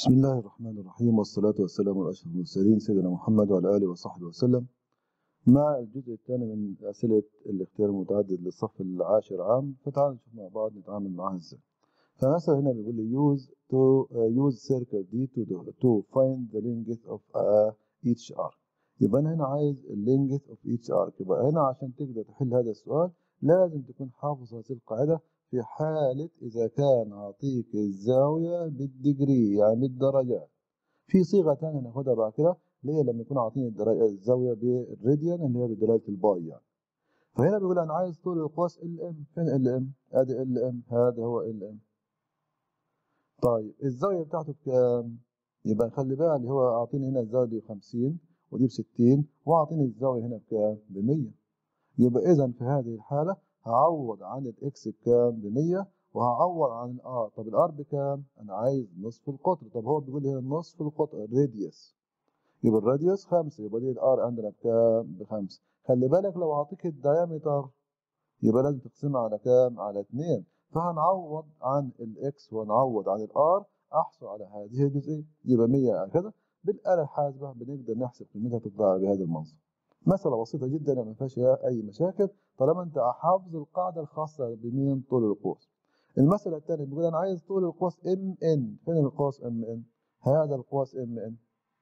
بسم الله الرحمن الرحيم والصلاة والسلام على أشرف المرسلين سيدنا محمد وعلى آله وصحبه وسلم مع الجزء الثاني من أسئلة الاختيار المتعدد للصف العاشر عام فتعالوا نشوف مع بعض نتعامل معها ازاي فمثلا هنا بيقول لي use to uh, use circle D to do, to find the length of uh, each arc يبقى أنا هنا عايز ال length of each arc يبقى هنا عشان تقدر تحل هذا السؤال لازم تكون حافظ هذه القاعدة في حالة إذا كان أعطيك الزاوية بالدجري يعني بالدرجات في صيغة تانية ناخدها بعد كده اللي هي لما يكون عاطيني الدرجة الزاوية بالراديان اللي هي بدلالة الباي يعني فهنا بيقول أنا عايز طول القوس ال ام فين ال ام؟ أدي ال ام هذا هو ال ام طيب الزاوية بتاعته بكام؟ يبقى خلي بالك اللي هو أعطيني هنا الزاوية دي ب 50 ودي ب 60 وأعطيني الزاوية هنا بكام؟ ب 100 يبقى إذا في هذه الحالة هعوض عن الاكس بكام؟ ب 100 وهعوض عن الار طب الار بكام؟ انا عايز نصف القطر طب هو بيقول لي هنا نصف القطر الراديوس يبقى الراديوس 5 يبقى دي الار عندنا بكام؟ بخمسة خلي بالك لو اعطيك الدايمتر يبقى لازم تقسمها على كام؟ على 2 فهنعوض عن الاكس ونعوض عن الار احصل على هذه الجزئيه يبقى 100 هكذا بالاله الحاسبه بنقدر نحسب قيمتها تطلع بهذا المنظر مسألة بسيطة جدا ما فيهاش أي مشاكل طالما أنت حافظ القاعدة الخاصة بمين طول القوس. المسألة الثانية بيقول أنا عايز طول القوس ام ان، فين القوس ام ان؟ هذا القوس ام ان.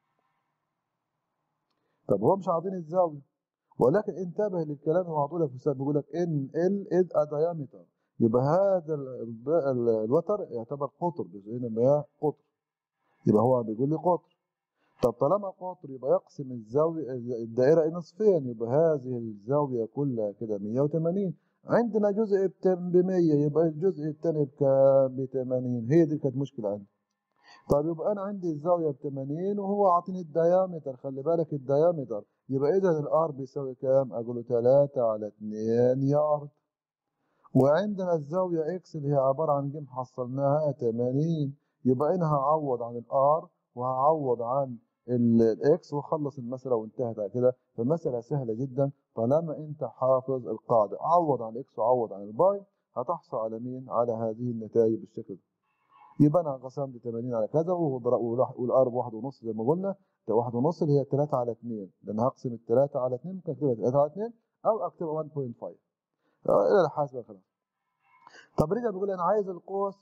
طب هو مش عاطيني الزاوية ولكن انتبه للكلام اللي معطول لك في السؤال بيقول لك ان ال از ا diameter يبقى هذا الوتر يعتبر قطر بما هي قطر يبقى هو بيقول لي قطر طب طالما قطر يبقى يقسم الزاوية الدائرة إلى نصفين يبقى هذه الزاوية كلها كده 180 عندنا جزء ب 100 يبقى الجزء الثاني بكام؟ ب 80 هي دي كانت مشكلة عندي. طب يبقى أنا عندي الزاوية ب 80 وهو عاطيني الديامتر خلي بالك الديامتر يبقى إذا الآر بيساوي كام؟ أقول له 3 على 2 يارد. وعندنا الزاوية إكس اللي هي عبارة عن جيم حصلناها 80 يبقى أنا هعوض عن الآر وهعوض عن الاكس واخلص المساله وانتهت على كده فالمساله سهله جدا طالما انت حافظ القاعده عوض عن الاكس وعوض عن الباي هتحصل على مين على هذه النتائج بالشكل ده يبقى انا قسمت 80 على كذا والار بواحد ونص زي ما قلنا ده واحد ونص اللي هي 3 على 2 لان هقسم ال 3 على 2 ممكن اكتبها 3 على 2 او اكتبها 1.5 الى الحاسبه خلاص طب رجع بيقول انا عايز القوس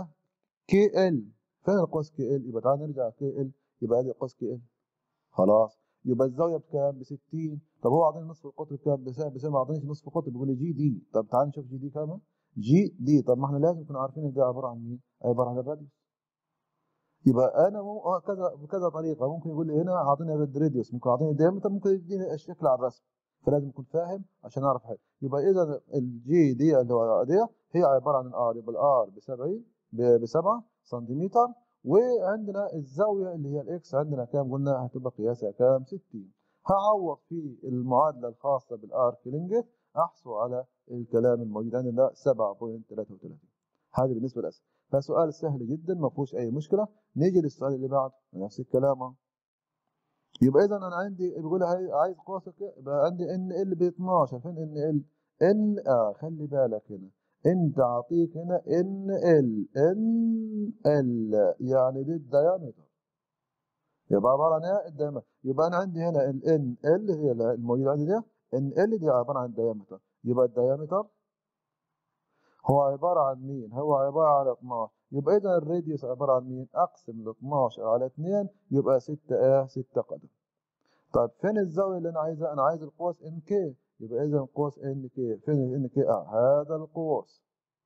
كي ال فين القوس كي ال يبقى تعالى نرجع كي ال يبقى ادي قوس كي ال خلاص يبقى الزاويه بكام؟ ب 60 طب هو عاطيني نصف القطر بكام؟ بس ما عطانيش نصف القطر بيقول لي جي دي طب تعال نشوف جي دي كام؟ جي دي طب ما احنا لازم نكون عارفين ان ده عباره عن مين؟ عباره عن الراديوس يبقى انا مو... كذا بكذا طريقه ممكن يقول لي هنا اعطيني الراديوس ممكن يعطيني الديامتر ممكن يديني الشكل على الرسم فلازم اكون فاهم عشان اعرف حاجه يبقى اذا الجي دي اللي هو دي هي عباره عن الار يبقى الار ب 70 ب 7 سنتيمتر وعندنا الزاوية اللي هي الإكس عندنا كام قلنا هتبقى قياسها كام 60 هعوض في المعادلة الخاصة بالآرك لينجث أحصل على الكلام الموجود عندنا 7.33 هذه بالنسبة للأسئلة فسؤال سهل جدا ما فيهوش أي مشكلة نيجي للسؤال اللي بعده نفس الكلام يبقى إذا أنا عندي بيقول عايز قوسك يبقى عندي إن ال ب 12 فين إن ال؟ إن آه خلي بالك هنا انت اعطيك هنا ان ال ان ال يعني دي الديامتر يبقى عباره عن ايه الديامتر يبقى انا عندي هنا ال ان ال هي الموجوده عندي دي ان ال دي عباره عن الديامتر يبقى الديامتر هو عباره عن مين هو عباره عن 12 يبقى اذا الراديوس عباره عن مين اقسم ال 12 على 2 يبقى 6 ايه 6 قدم طيب فين الزاويه اللي انا عايزها انا عايز القوس ان كي يبقى اذا قوس ان كي فين ان كي اه هذا القوس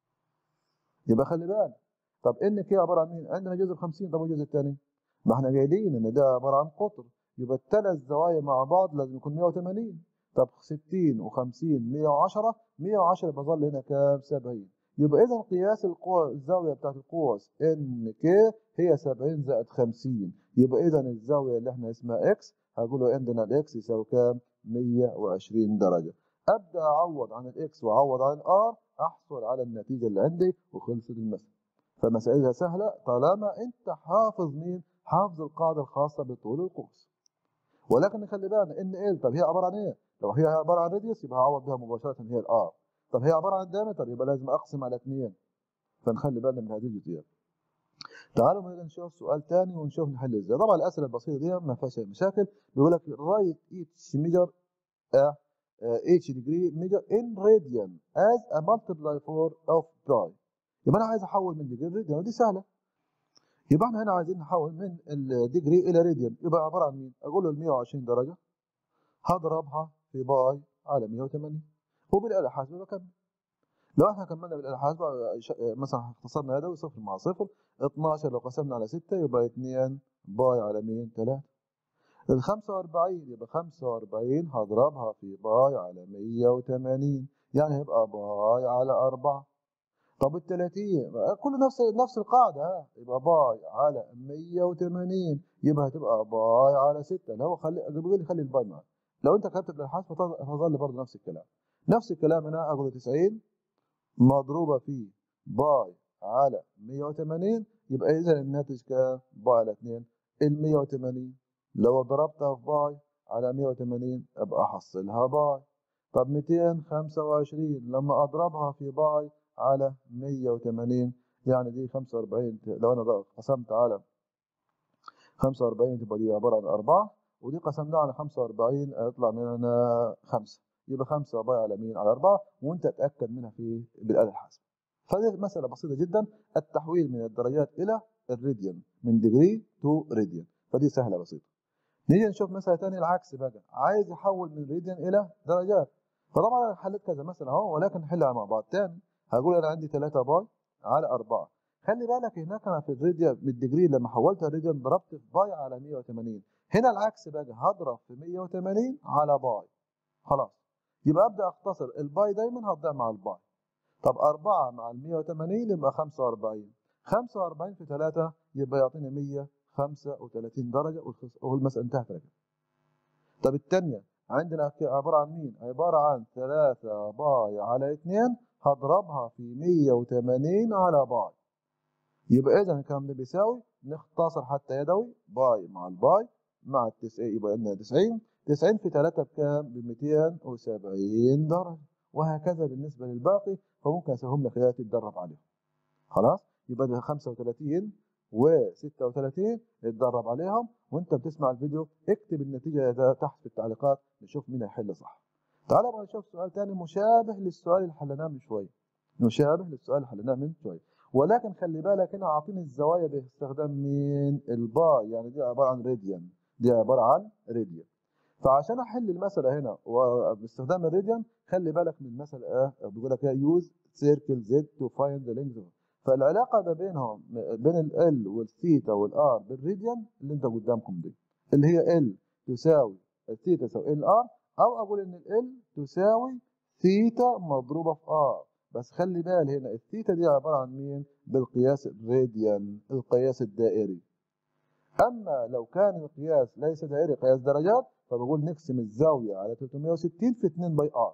يبقى خلي بالك طب ان كي عباره عن مين عندنا جزء ب 50 طب والجزء الثاني ما احنا قايلين ان ده عباره عن قطر يبقى الثلاث زوايا مع بعض لازم يكون 180 طب 60 و50 110 110 بظل هنا كام 70 يبقى اذا قياس القوة الزاويه بتاعت القوس ان كي هي 70 زائد 50 يبقى اذا الزاويه اللي احنا اسمها اكس هقول عندنا الاكس يساوي كام 120 درجة أبدأ أعوض عن الإكس وأعوض عن الآر أحصل على النتيجة اللي عندي وخلصت المسألة فمسائلها سهلة طالما أنت حافظ مين؟ حافظ القاعدة الخاصة بطول القوس ولكن خلي بالنا إن إل طب هي عبارة عن إيه؟ لو هي عبارة عن راديوس يبقى هعوض بها مباشرة هي الآر طب هي عبارة عن دايمتر يبقى لازم أقسم على اثنين فنخلي بالنا من هذه الجزئيات تعالوا بقى نشوف سؤال تاني ونشوف نحل ازاي طبعا الاسئله البسيطه دي ما فيهاش أي مشاكل بيقول لك write each measure uh, uh, each degree measure in radian as a multiply for of pi يبقى انا عايز احول من ديجري راديان ودي سهله يبقى احنا هنا عايزين نحول من الديجري الى راديان يبقى عباره عن مين؟ اقول له ال 120 درجه هضربها في باي على 180 وبالاله الحاسبه بكمل لو احنا كملنا بالاله الحاسبه مثلا اختصرنا يدوي صفر مع صفر 12 لو قسمنا على 6 يبقى 2 باي على مين 3 ال 45 يبقى 45 هضربها في باي على 180 يعني هيبقى باي على 4 طب ال 30 كله نفس نفس القاعده ها يبقى باي على 180 يبقى هتبقى باي على 6 اللي هو خلي بيقول لي خلي الباي معاك لو انت كتبت بالحاسب هتظل برضه نفس الكلام نفس الكلام هنا اقول 90 مضروبه في باي على 180 يبقى اذا الناتج كام باي على 2 ال 180 لو ضربتها في باي على 180 ابقى احصلها باي طب 225 لما اضربها في باي على 180 يعني دي 45 لو انا قسمت على 45 تبقى دي عباره عن 4 ودي قسمناها على 45 هيطلع منها 5 يبقى 5 باي على مين على 4 وانت تاكد منها في بالاله الحاسبه فهذه مساله بسيطه جدا التحويل من الدرجات الى الراديان من ديجري تو راديان فدي سهله بسيطه نيجي نشوف مساله ثانيه العكس بقى عايز يحول من راديان الى درجات فطبعا انا حليت كذا مثلا اهو ولكن نحلها مع بعض تاني هقول انا عندي 3 باي على 4 خلي بالك هناك انا في الراديان بالديجري لما حولتها الراديان ضربت في باي على 180 هنا العكس بقى هضرب في 180 على باي خلاص يبقى ابدا اختصر الباي دايما هتضيع مع الباي طب 4 مع ال 180 يبقى 45 45 في 3 يبقى يعطيني 135 درجه والمساله انتهت رجل طب الثانيه عندنا عباره عن مين؟ عباره عن 3 باي على 2 هضربها في 180 على باي يبقى اذا الكلام ده بيساوي نختصر حتى يدوي باي مع الباي مع ال 90 يبقى عندنا 90 90 في 3 بكام؟ ب 270 درجه وهكذا بالنسبه للباقي فممكن اسويهم لك كده تتدرب عليهم خلاص يبقى ده 35 و36 اتدرب عليهم وانت بتسمع الفيديو اكتب النتيجه ده تحت في التعليقات نشوف مين هيحل صح تعال بقى نشوف سؤال تاني مشابه للسؤال اللي حلناه من شويه مشابه للسؤال اللي حلناه من شويه ولكن خلي بالك هنا عاطيني الزوايا باستخدام مين الباي يعني دي عباره عن راديان دي عباره عن راديان فعشان احل المساله هنا وباستخدام الراديان خلي بالك من المساله اه بيقول لك يوز سيركل زد تو فايند ذا لينث فالعلاقه ما بينهم بين ال والثيتا والار بالراديان اللي انت قدامكم دي اللي هي ال تساوي الثيتا تساوي ال ار او اقول ان ال تساوي ثيتا مضروبه في ار بس خلي بال هنا الثيتا دي عباره عن مين بالقياس الراديان القياس الدائري اما لو كان القياس ليس دائري قياس درجات فبقول نقسم الزاويه على 360 في 2 باي ار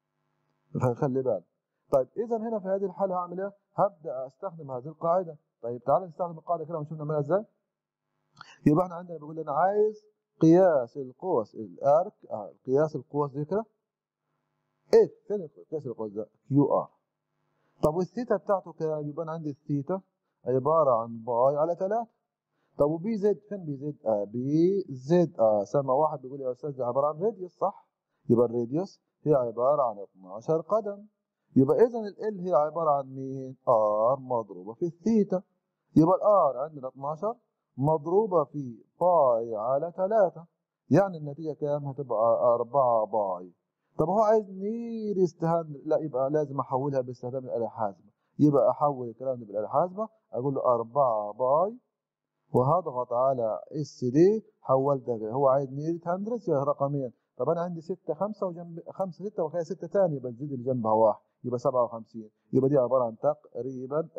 فخلي بالك طيب اذا هنا في هذه الحاله هعمل ايه هبدا استخدم هذه القاعده طيب تعال نستخدم القاعده كده ونشوف نعملها ازاي يبقى احنا عندنا بيقول انا عايز قياس القوس الارك آه قياس القوس دي كده ايه فين قياس القوس ده كيو ار طب والثيتا بتاعته كام يبقى انا عندي الثيتا عباره عن باي على 3 طب وبي زد فين بي زد آه بي زد اه سما واحد بيقول يا استاذ دي عباره عن راديوس صح يبقى الراديوس هي عباره عن 12 قدم يبقى اذا ال هي عباره عن مين ار مضروبه في الثيتا يبقى الار عندنا 12 مضروبه في باي على 3 يعني النتيجه كام هتبقى 4 باي طب هو عايز نير استهان لا يبقى لازم احولها باستخدام الاله الحاسبه يبقى احول الكلام ده بالاله الحاسبه اقول له 4 باي وهضغط على اس دي حولتها هو عايز نير 100 رقمين طب انا عندي 6 5 وجنب 5 6 وكده 6 ثاني يبقى تزيد اللي جنبها واحد يبقى 57 يبقى دي عباره عن تقريبا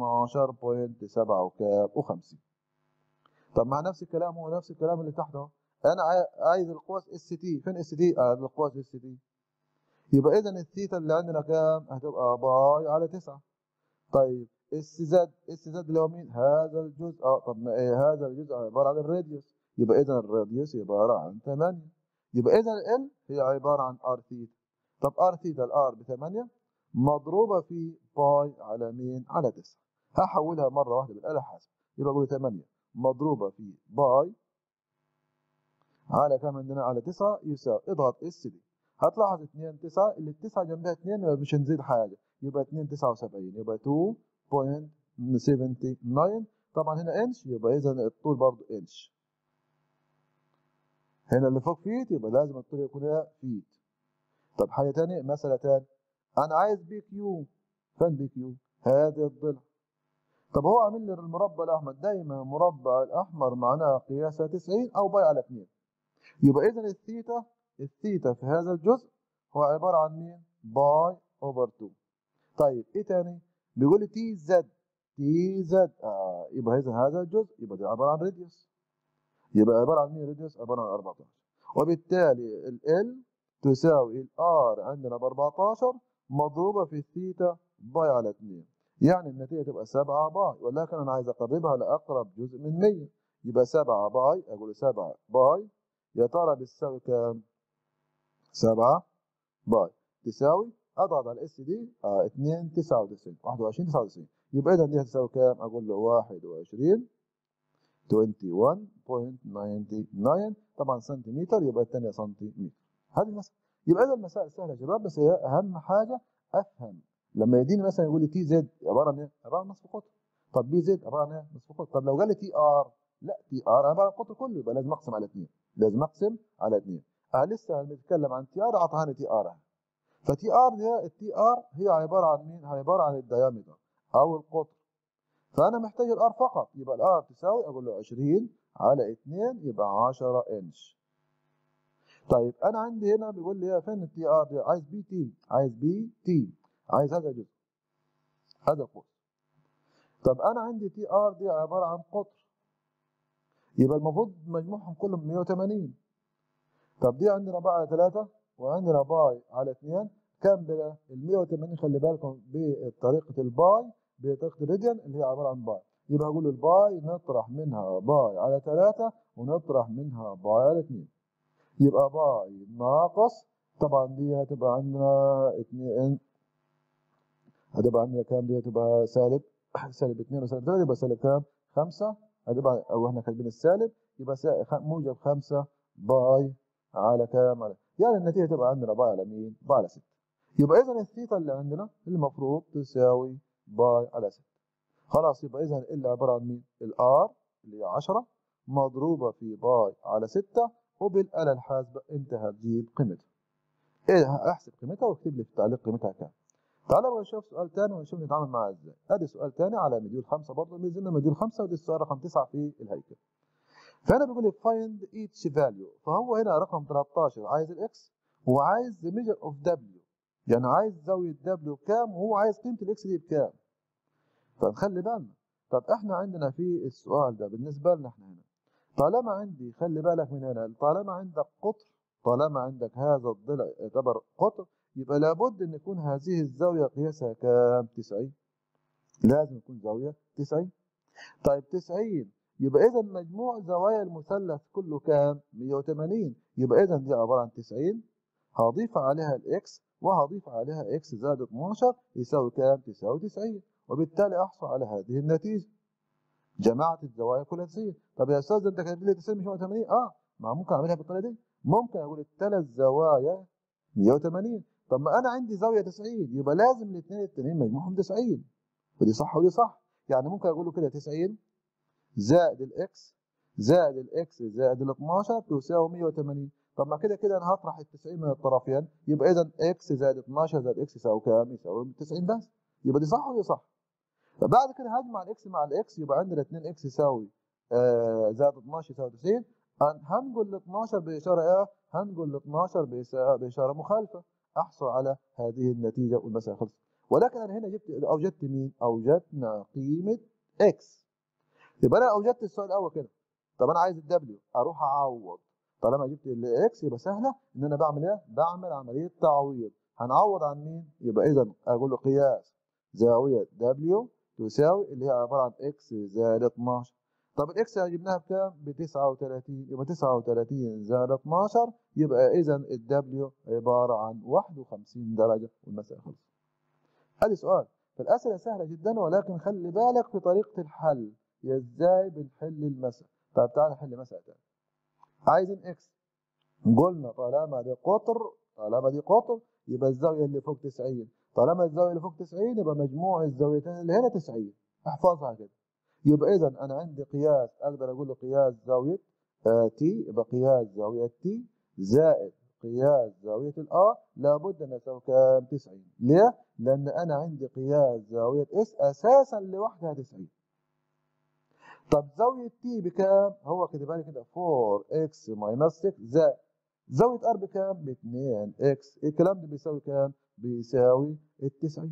12.57 طب مع نفس الكلام هو نفس الكلام اللي تحت اهو انا عايز القوس اس تي فين اس تي؟ اه القوس اس تي يبقى اذا الثيتا اللي عندنا كام؟ هتبقى باي على 9 طيب اس زد اس زد اللي هو مين؟ هذا الجزء اه طب ما ايه هذا الجزء عباره عن الراديوس يبقى اذا الراديوس عباره عن 8 يبقى اذا ال هي عباره عن ار ثيتا طب ار ثيتا الار ب 8 مضروبه في باي على مين؟ على 9 هحولها مره واحده بالاله الحاسبه يبقى اقول 8 مضروبه في باي على كام عندنا على 9 يساوي اضغط اس دي هتلاحظ 2 9 اللي التسعه جنبها 2 يبقى مش هنزيد حاجه يبقى 2 79 يبقى 2.79 طبعا هنا انش يبقى اذا الطول برضه انش هنا اللي فوق فيت يبقى لازم الطول يكون فيت طب حاجه ثانيه مساله ثانيه انا عايز بي كيو فين بي كيو هذه الضلع طب هو عامل لي المربع الاحمر دايما المربع الاحمر معناه قياسه 90 او باي على 2 يبقى اذا الثيتا الثيتا في هذا الجزء هو عباره عن مين باي اوفر 2 طيب ايه تاني بيقول لي تي زد تي زد آه يبقى اذا هذا الجزء يبقى ده عباره عن راديوس يبقى عباره عن مين راديوس عباره عن 14 وبالتالي ال L تساوي ال R عندنا ب 14 مضروبه في الثيتا باي على 2 يعني النتيجه تبقى 7 باي ولكن انا عايز اقربها لاقرب جزء من 100 يبقى 7 باي اقول 7 باي يا ترى بتساوي كام 7 باي تساوي اضغط على الاس دي اه 2 99 21 99 يبقى اذا دي هتساوي كام اقول له 21 21.99 طبعا سنتيمتر يبقى الثانيه سنتيمتر هذه المسألة يبقى اذا المسائل سهله يا شباب بس هي اهم حاجه افهم لما يديني مثلا يقول لي تي زد عباره عن ايه؟ عباره عن نصف قطر طب بي زد عباره عن ايه؟ نصف قطر طب لو قال لي تي ار لا تي ار عباره عن القطر كله يبقى لازم اقسم على اثنين لازم اقسم على اثنين اه لسه بنتكلم عن تي ار اعطاني تي ار فتي ار دي التي ار هي عباره عن مين؟ عباره عن الديامتر او القطر فانا محتاج الار فقط يبقى الار تساوي اقول له 20 على 2 يبقى 10 انش طيب انا عندي هنا بيقول لي فين التي ار دي عايز بي تي عايز بي تي عايز هذا الجزء هذا القوس طب انا عندي تي ار دي عباره عن قطر يبقى المفروض مجموعهم كلهم 180 طب دي عندنا باي على 3 وعندنا باي على 2 كام بقى ال 180 خلي بالكم بطريقه الباي بطريقه الراديان اللي هي عباره عن باي يبقى اقول الباي نطرح منها باي على 3 ونطرح منها باي على 2 يبقى باي ناقص طبعا دي هتبقى عندنا 2 هتبقى عندنا كام دي هتبقى سالب سالب 2 وسالب 3 يبقى سالب كام 5 هتبقى او احنا كاتبين السالب يبقى موجب 5 باي على كام على يعني النتيجه تبقى عندنا باي على مين باي على 6 يبقى اذا الثيتا اللي عندنا المفروض تساوي باي على 6 خلاص يبقى اذا اللي عباره عن مين الار اللي هي 10 مضروبه في باي على 6 وبالاله الحاسبه انت هتجيب قيمتها ايه احسب قيمتها واكتب لي في التعليق قيمتها كام تعالى بقى نشوف سؤال ثاني ونشوف نتعامل معاه ازاي ادي سؤال ثاني على مديول 5 برضه بينزلنا مديول 5 ودي السؤال رقم 9 في الهيكل فهنا بيقول لي find each value فهو هنا رقم 13 عايز الاكس وعايز the measure of w يعني عايز زاويه w بكام وهو عايز قيمه الاكس دي بكام فنخلي بالنا طب احنا عندنا في السؤال ده بالنسبه لنا احنا هنا طالما عندي خلي بالك من هنا طالما عندك قطر طالما عندك هذا الضلع يعتبر قطر يبقى لابد ان يكون هذه الزاويه قياسها كام 90 لازم يكون زاويه 90 طيب 90 يبقى اذا مجموع زوايا المثلث كله كام 180 يبقى اذا دي عباره عن 90 هضيف عليها الاكس وهضيف عليها اكس زائد 12 يساوي كام تساوي 90 وبالتالي احصل على هذه النتيجه جمعت الزوايا كلها 90 طب يا استاذ انت كاتب لي 90 مش 180 اه ما ممكن اعملها بالطريقه دي ممكن اقول الثلاث زوايا 180 طب ما انا عندي زاويه 90 يبقى لازم الاثنين التانيين مجموعهم 90 ودي صح ودي صح يعني ممكن اقول له كده 90 زائد الاكس زائد الاكس زائد ال 12 تساوي 180 طب ما كده كده انا هطرح ال 90 من الطرفين يبقى اذا اكس زائد 12 زائد اكس يساوي كام؟ يساوي 90 بس يبقى دي صح ودي صح فبعد كده هجمع الاكس مع الاكس يبقى عندنا 2 اكس يساوي آه زائد 12 يساوي 90 هنقول ال 12 باشاره ايه؟ هنقول ال 12 باشاره مخالفه احصل على هذه النتيجه والمساله خلصت ولكن انا هنا جبت اوجدت مين؟ اوجدنا قيمه اكس يبقى انا اوجدت السؤال الاول كده طب انا عايز الدبليو اروح اعوض طالما جبت الاكس يبقى سهله ان انا بعمل ايه؟ بعمل عمليه تعويض هنعوض عن مين؟ يبقى اذا اقول له قياس زاويه دبليو تساوي اللي هي عباره عن اكس زائد 12 طب الاكس جبناها بكام؟ ب 39 يبقى 39 زائد 12 يبقى اذا الدبليو عباره عن 51 درجه والمساله خلصت. ادي سؤال فالاسئله سهله جدا ولكن خلي بالك في طريقه الحل ازاي بنحل المسألة طب تعالى نحل مسألة تانية عايزين اكس قلنا طالما دي قطر طالما دي قطر يبقى الزاوية اللي فوق 90 طالما الزاوية اللي فوق 90 يبقى مجموع الزاويتين اللي هنا 90 احفظها كده يبقى اذا انا عندي قياس اقدر اقول له قياس زاوية آه تي يبقى قياس زاوية تي زائد قياس زاوية الآ لابد أن يساوي كام 90 ليه؟ لأن أنا عندي قياس زاوية اس أساسا لوحدها 90 طب زاوية تي بكام؟ هو كاتبها لي كده 4x ماينس 6 زائد زاوية ار بكام؟ ب 2x الكلام ده بيساوي كام؟ بيساوي ال 90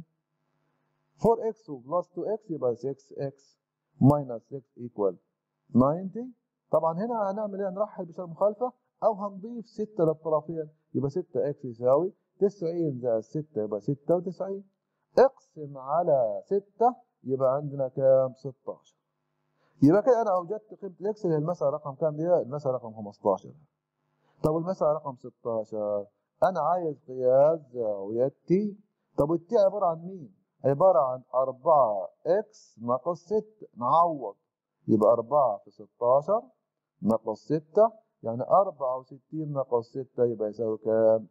4x بلس 2x يبقى 6x ماينس 6 ايكوال 90 طبعا هنا هنعمل ايه؟ نرحل بشكل مخالفة أو هنضيف 6 للطرفين يبقى 6x يساوي 90 زائد 6 يبقى 96 اقسم على 6 يبقى عندنا كام؟ 16 يبقى كده انا اوجدت قيمه الاكس اللي هي المساله رقم كام دي؟ المساله رقم 15 طب المساله رقم 16 انا عايز قياس زاويه تي طب التي عباره عن مين؟ عباره عن 4 اكس ناقص 6 نعوض يبقى 4 في 16 ناقص 6 يعني 64 ناقص 6 يبقى يساوي كام؟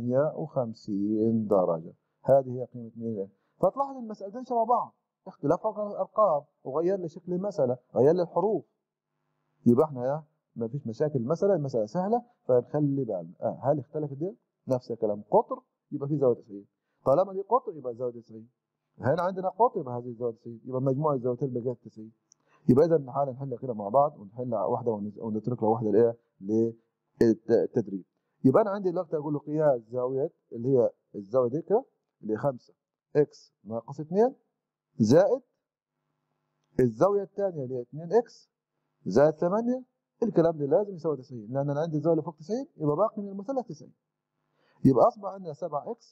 58 درجه هذه هي قيمه مين؟ فتلاحظ المسألتين شبه بعض اختلاف الارقام وغير لي شكل المساله غير لي الحروف يبقى احنا يا ما فيش مشاكل المساله المساله سهله فنخلي بالنا آه هل اختلفت دي نفس الكلام قطر يبقى في زاويه 90 طالما دي قطر يبقى زاويه 90 هنا عندنا قطر يبقى هذه زاويه 90 يبقى مجموع الزاويتين بقت 90 يبقى اذا تعالى نحل كده مع بعض ونحل واحده ونترك له واحده الايه للتدريب يبقى انا عندي دلوقتي اقول له قياس زاويه اللي هي الزاويه دي كده اللي هي 5 اكس ناقص 2 زائد الزاوية الثانية اللي هي 2 اكس زائد 8 الكلام ده لازم يساوي 90 لأن أنا عندي الزاوية اللي فوق 90 يبقى باقي من المثلث 90 يبقى أصبح عندنا 7 اكس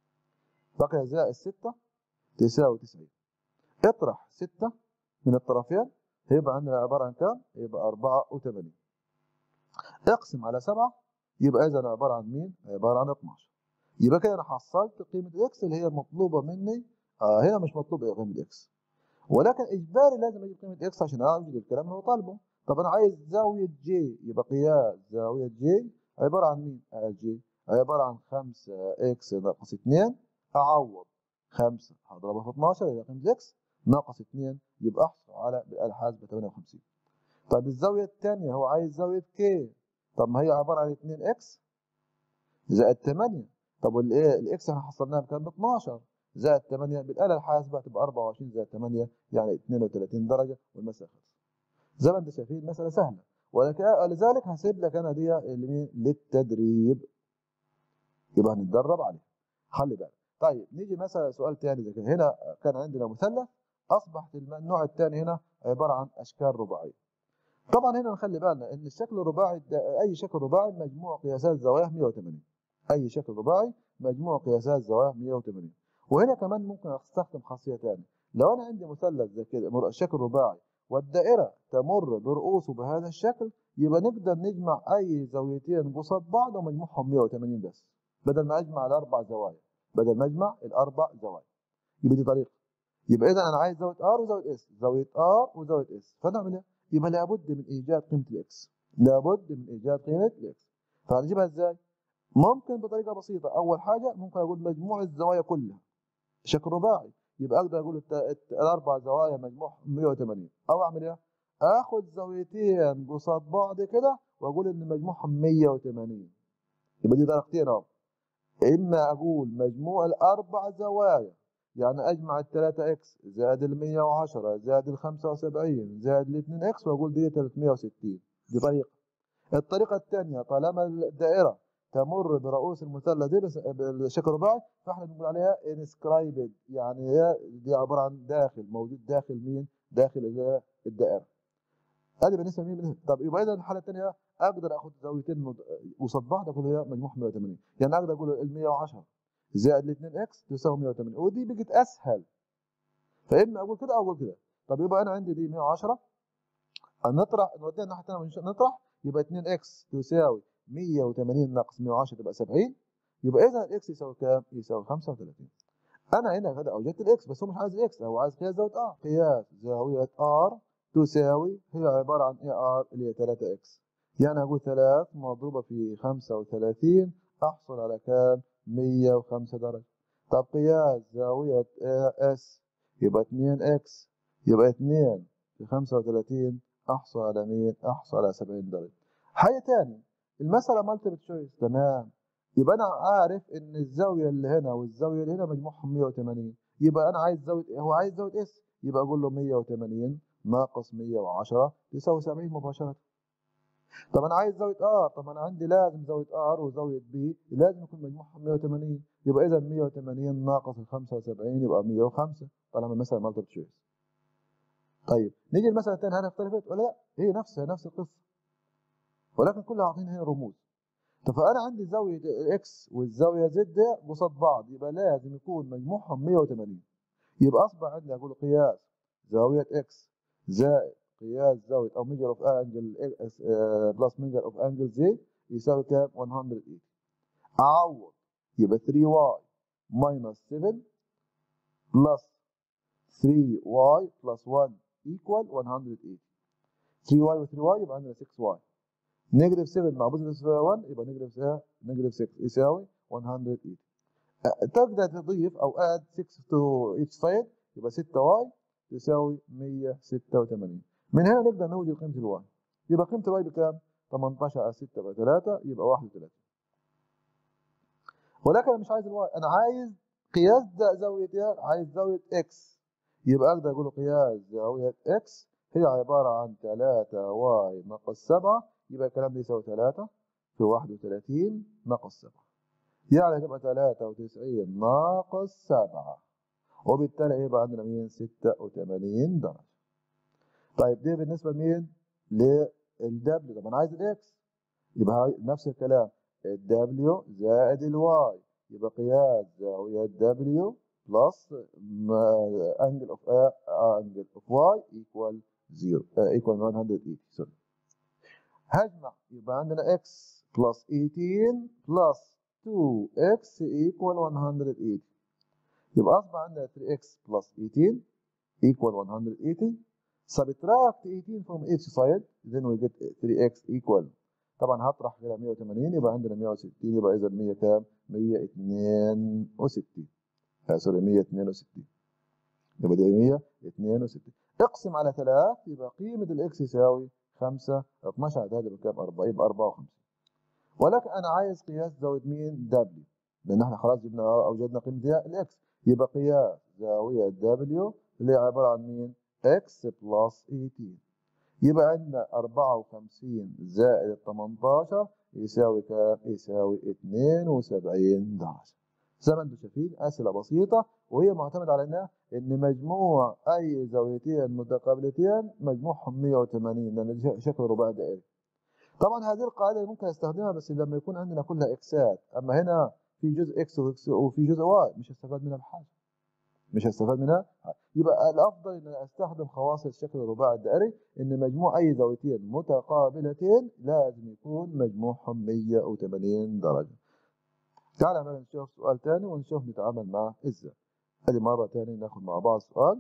بقي زائد 6 تساوي 90 اطرح 6 من الطرفين هيبقى عندنا عبارة عن كام؟ يبقى 84 اقسم على 7 يبقى إذا عبارة عن مين؟ عبارة عن 12 يبقى كده أنا حصلت قيمة الاكس اللي هي مطلوبة مني آه هنا مش مطلوب قيمة اكس ولكن اجباري لازم اجيب قيمة اكس عشان اوجد الكلام اللي هو طالبه طب انا عايز زاوية جي يبقى قياس زاوية جي عبارة عن مين؟ آه جي عبارة عن 5 اكس ناقص 2 اعوض 5 هضربها في 12 يبقى قيمة اكس ناقص 2 يبقى احصل على بالآلة الحاسبة 58 طب الزاوية الثانية هو عايز زاوية كي طب ما هي عبارة عن 2 اكس زائد 8 طب والايه الاكس احنا حصلناها بكام؟ ب 12 زائد 8 بالآلة الحاسبة تبقى 24 زائد 8 يعني 32 درجة والمسألة خلصت. زي ما انتم شايفين المسألة سهلة ولكن لذلك هسيب لك انا دي للتدريب يبقى هنتدرب عليها. خلي بالك. طيب نيجي مثلا سؤال ثاني زي كده هنا كان عندنا مثلث اصبحت النوع الثاني هنا عبارة عن اشكال رباعية. طبعا هنا نخلي بالنا ان الشكل الرباعي اي شكل رباعي مجموع قياسات زواياه 180 اي شكل رباعي مجموع قياسات زواياه 180 وهنا كمان ممكن استخدم خاصيه ثانيه لو انا عندي مثلث زي كده شكل رباعي والدائره تمر برؤوسه بهذا الشكل يبقى نقدر نجمع اي زاويتين قصاد بعض ومجموعهم 180 بس بدل ما اجمع الاربع زوايا بدل ما اجمع الاربع زوايا يبقى دي طريقه يبقى اذا انا عايز زاويه ار وزاويه اس زاويه ار وزاويه اس فنعمل ايه؟ يبقى لابد من ايجاد قيمه الاكس لابد من ايجاد قيمه الاكس فهنجيبها ازاي؟ ممكن بطريقه بسيطه اول حاجه ممكن اقول مجموع الزوايا كلها شكل رباعي يبقى اقدر اقول الاربع زوايا مجموع 180 او اعمل ايه؟ اخذ زاويتين قصاد بعض كده واقول ان مجموعهم 180 يبقى دي درجتين اهو اما اقول مجموع الاربع زوايا يعني اجمع ال 3 اكس زائد ال 110 زائد ال 75 زائد ال 2 اكس واقول دي 360 دي طريقه الطريقه الثانيه طالما الدائره تمر برؤوس المثلث دي بشكل رباعي فاحنا بنقول عليها انسكرايبد يعني هي دي عباره عن داخل موجود داخل مين؟ داخل الدائره. ادي بالنسبه لمين؟ طب يبقى اذا الحاله الثانيه اقدر اخد زاويتين قصاد بعض اقول هي مجموع 180 يعني اقدر اقول ال 110 زائد ال 2 اكس تساوي 180 ودي بقت اسهل فاما اقول كده او اقول كده طب يبقى انا عندي دي 110 نطرح نوديها الناحيه الثانيه نطرح يبقى 2 اكس تساوي 180 ناقص 110 تبقى 70 يبقى اذا الاكس يساوي كام؟ يساوي 35 انا هنا كده اوجدت الاكس بس هو مش عايز الاكس هو عايز قياس زاويه ار قياس زاويه ار تساوي هي عبارة عن اي ار اللي هي 3 اكس يعني هقول 3 مضروبة في 35 احصل على كام 105 درجة طب قياس زاوية اس يبقى 2 اكس يبقى 2 في 35 احصل على مين احصل على 70 درجة حاجة تاني المسألة مالتيبل تشويس تمام يبقى انا عارف ان الزاوية اللي هنا والزاوية اللي هنا مجموعهم 180 يبقى انا عايز زاوية هو عايز زاوية اس يبقى اقول له 180 ناقص 110 تساوي 70 مباشرة طب انا عايز زاويه ار طب انا عندي لازم زاويه ار وزاويه بي لازم يكون مجموعهم 180 يبقى اذا 180 ناقص ال 75 يبقى 105 طالما المساله مالتيبل تشويس طيب نيجي المساله الثانيه هل اختلفت ولا لا؟ هي نفسها نفس القصه ولكن كلها عاطين هنا رموز طب فانا عندي زاويه اكس والزاويه زد قصاد بعض يبقى لازم يكون مجموعهم 180 يبقى اصبح عندي اقول قياس زاويه اكس زائد قياس زاويه او ميجر اوف انجل بلس ميجر اوف انجل زي يساوي كام 180 اعوض يبقى 3 واي ماينس 7 بلس 3 واي بلس 1 ايكوال 180 3 واي و 3 واي يبقى عندنا 6 واي نيجاتيف 7 مع بوزيتيف 1 يبقى نيجاتيف نيجاتيف 6 يساوي 180 تقدر تضيف او اد 6 تو ايتش سايد يبقى 6 واي تساوي 186 من هنا نقدر نوجد قيمة الواي يبقى قيمة الواي بكام؟ 18 على 6 بقى 3 يبقى 31 ولكن انا مش عايز الواي انا عايز قياس زاوية ايه؟ عايز زاوية اكس يبقى اقدر اقول قياس زاوية اكس هي عبارة عن 3 واي ناقص 7 يبقى الكلام ده يساوي 3 في 31 ناقص 7 يعني تبقى 93 ناقص 7 وبالتالي يبقى عندنا مين 86 درجة طيب دي بالنسبة لمين للدبليو طب انا عايز الاكس يبقى نفس الكلام الدبليو زائد الواي يبقى قياس زاوية دبليو بلس انجل اوف انجل اوف واي ايكوال 0 ايكوال 180 سوري هجمع يبقى عندنا اكس بلس 18 بلس 2x equal 180 يبقى أصبح عندنا 3x plus 18 equal 180 subtract 18 from each side then we get 3x equal طبعا هطرح كده 180 يبقى عندنا 160 يبقى إذا 100 كام؟ 162 آه سوري 162 يبقى دي 162 اقسم على 3 يبقى قيمة الاكس يساوي 5 12 عدد يبقى كام؟ 4 يبقى 54 ولكن انا عايز قياس زاويه مين دبليو لان احنا خلاص جبنا اوجدنا قيمه الاكس يبقى قياس زاويه دبليو اللي هي عباره عن مين اكس بلس 18 يبقى عندنا 54 زائد 18 يساوي كام يساوي 72 درجه زي ما انتم شايفين اسئله بسيطه وهي معتمده على انها ان مجموع اي زاويتين متقابلتين مجموعهم 180 لان شكل رباعي دائري طبعا هذه القاعده ممكن استخدمها بس لما يكون عندنا كلها اكسات اما هنا في جزء اكس وفي جزء واي مش هستفاد منها بحاجه مش هستفاد منها يبقى الافضل ان استخدم خواص الشكل الرباعي الدائري ان مجموع اي زاويتين متقابلتين لازم يكون مجموعهم 180 درجه تعال بقى نشوف سؤال ثاني ونشوف نتعامل معه ازاي ادي مره ثانيه ناخد مع بعض سؤال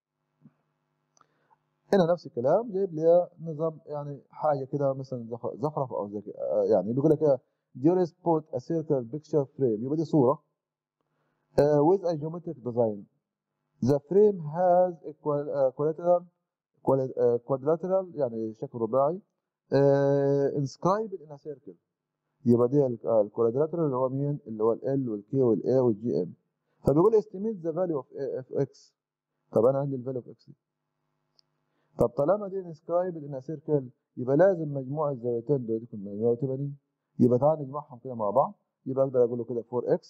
هنا نفس الكلام جايب لي نظام يعني حاجه كده مثلا زخرف او زي يعني بيقول لك Juris put a circular picture frame يبقى دي صوره uh, with a geometric design the frame has a quadrilateral quadrilateral يعني شكل رباعي uh, inscribed in a circle يبقى دي الكوادراترال اللي هو مين اللي هو ال والكي والاي والجي ام فبيقول estimate the value of x طب انا عندي الفاليو اوف اكس طب طالما دي انسكرايبد ان سيركل يبقى لازم مجموع الزاويتين دول يكون 180 يبقى تعالى نجمعهم كده مع بعض يبقى اقدر اقول له كده 4x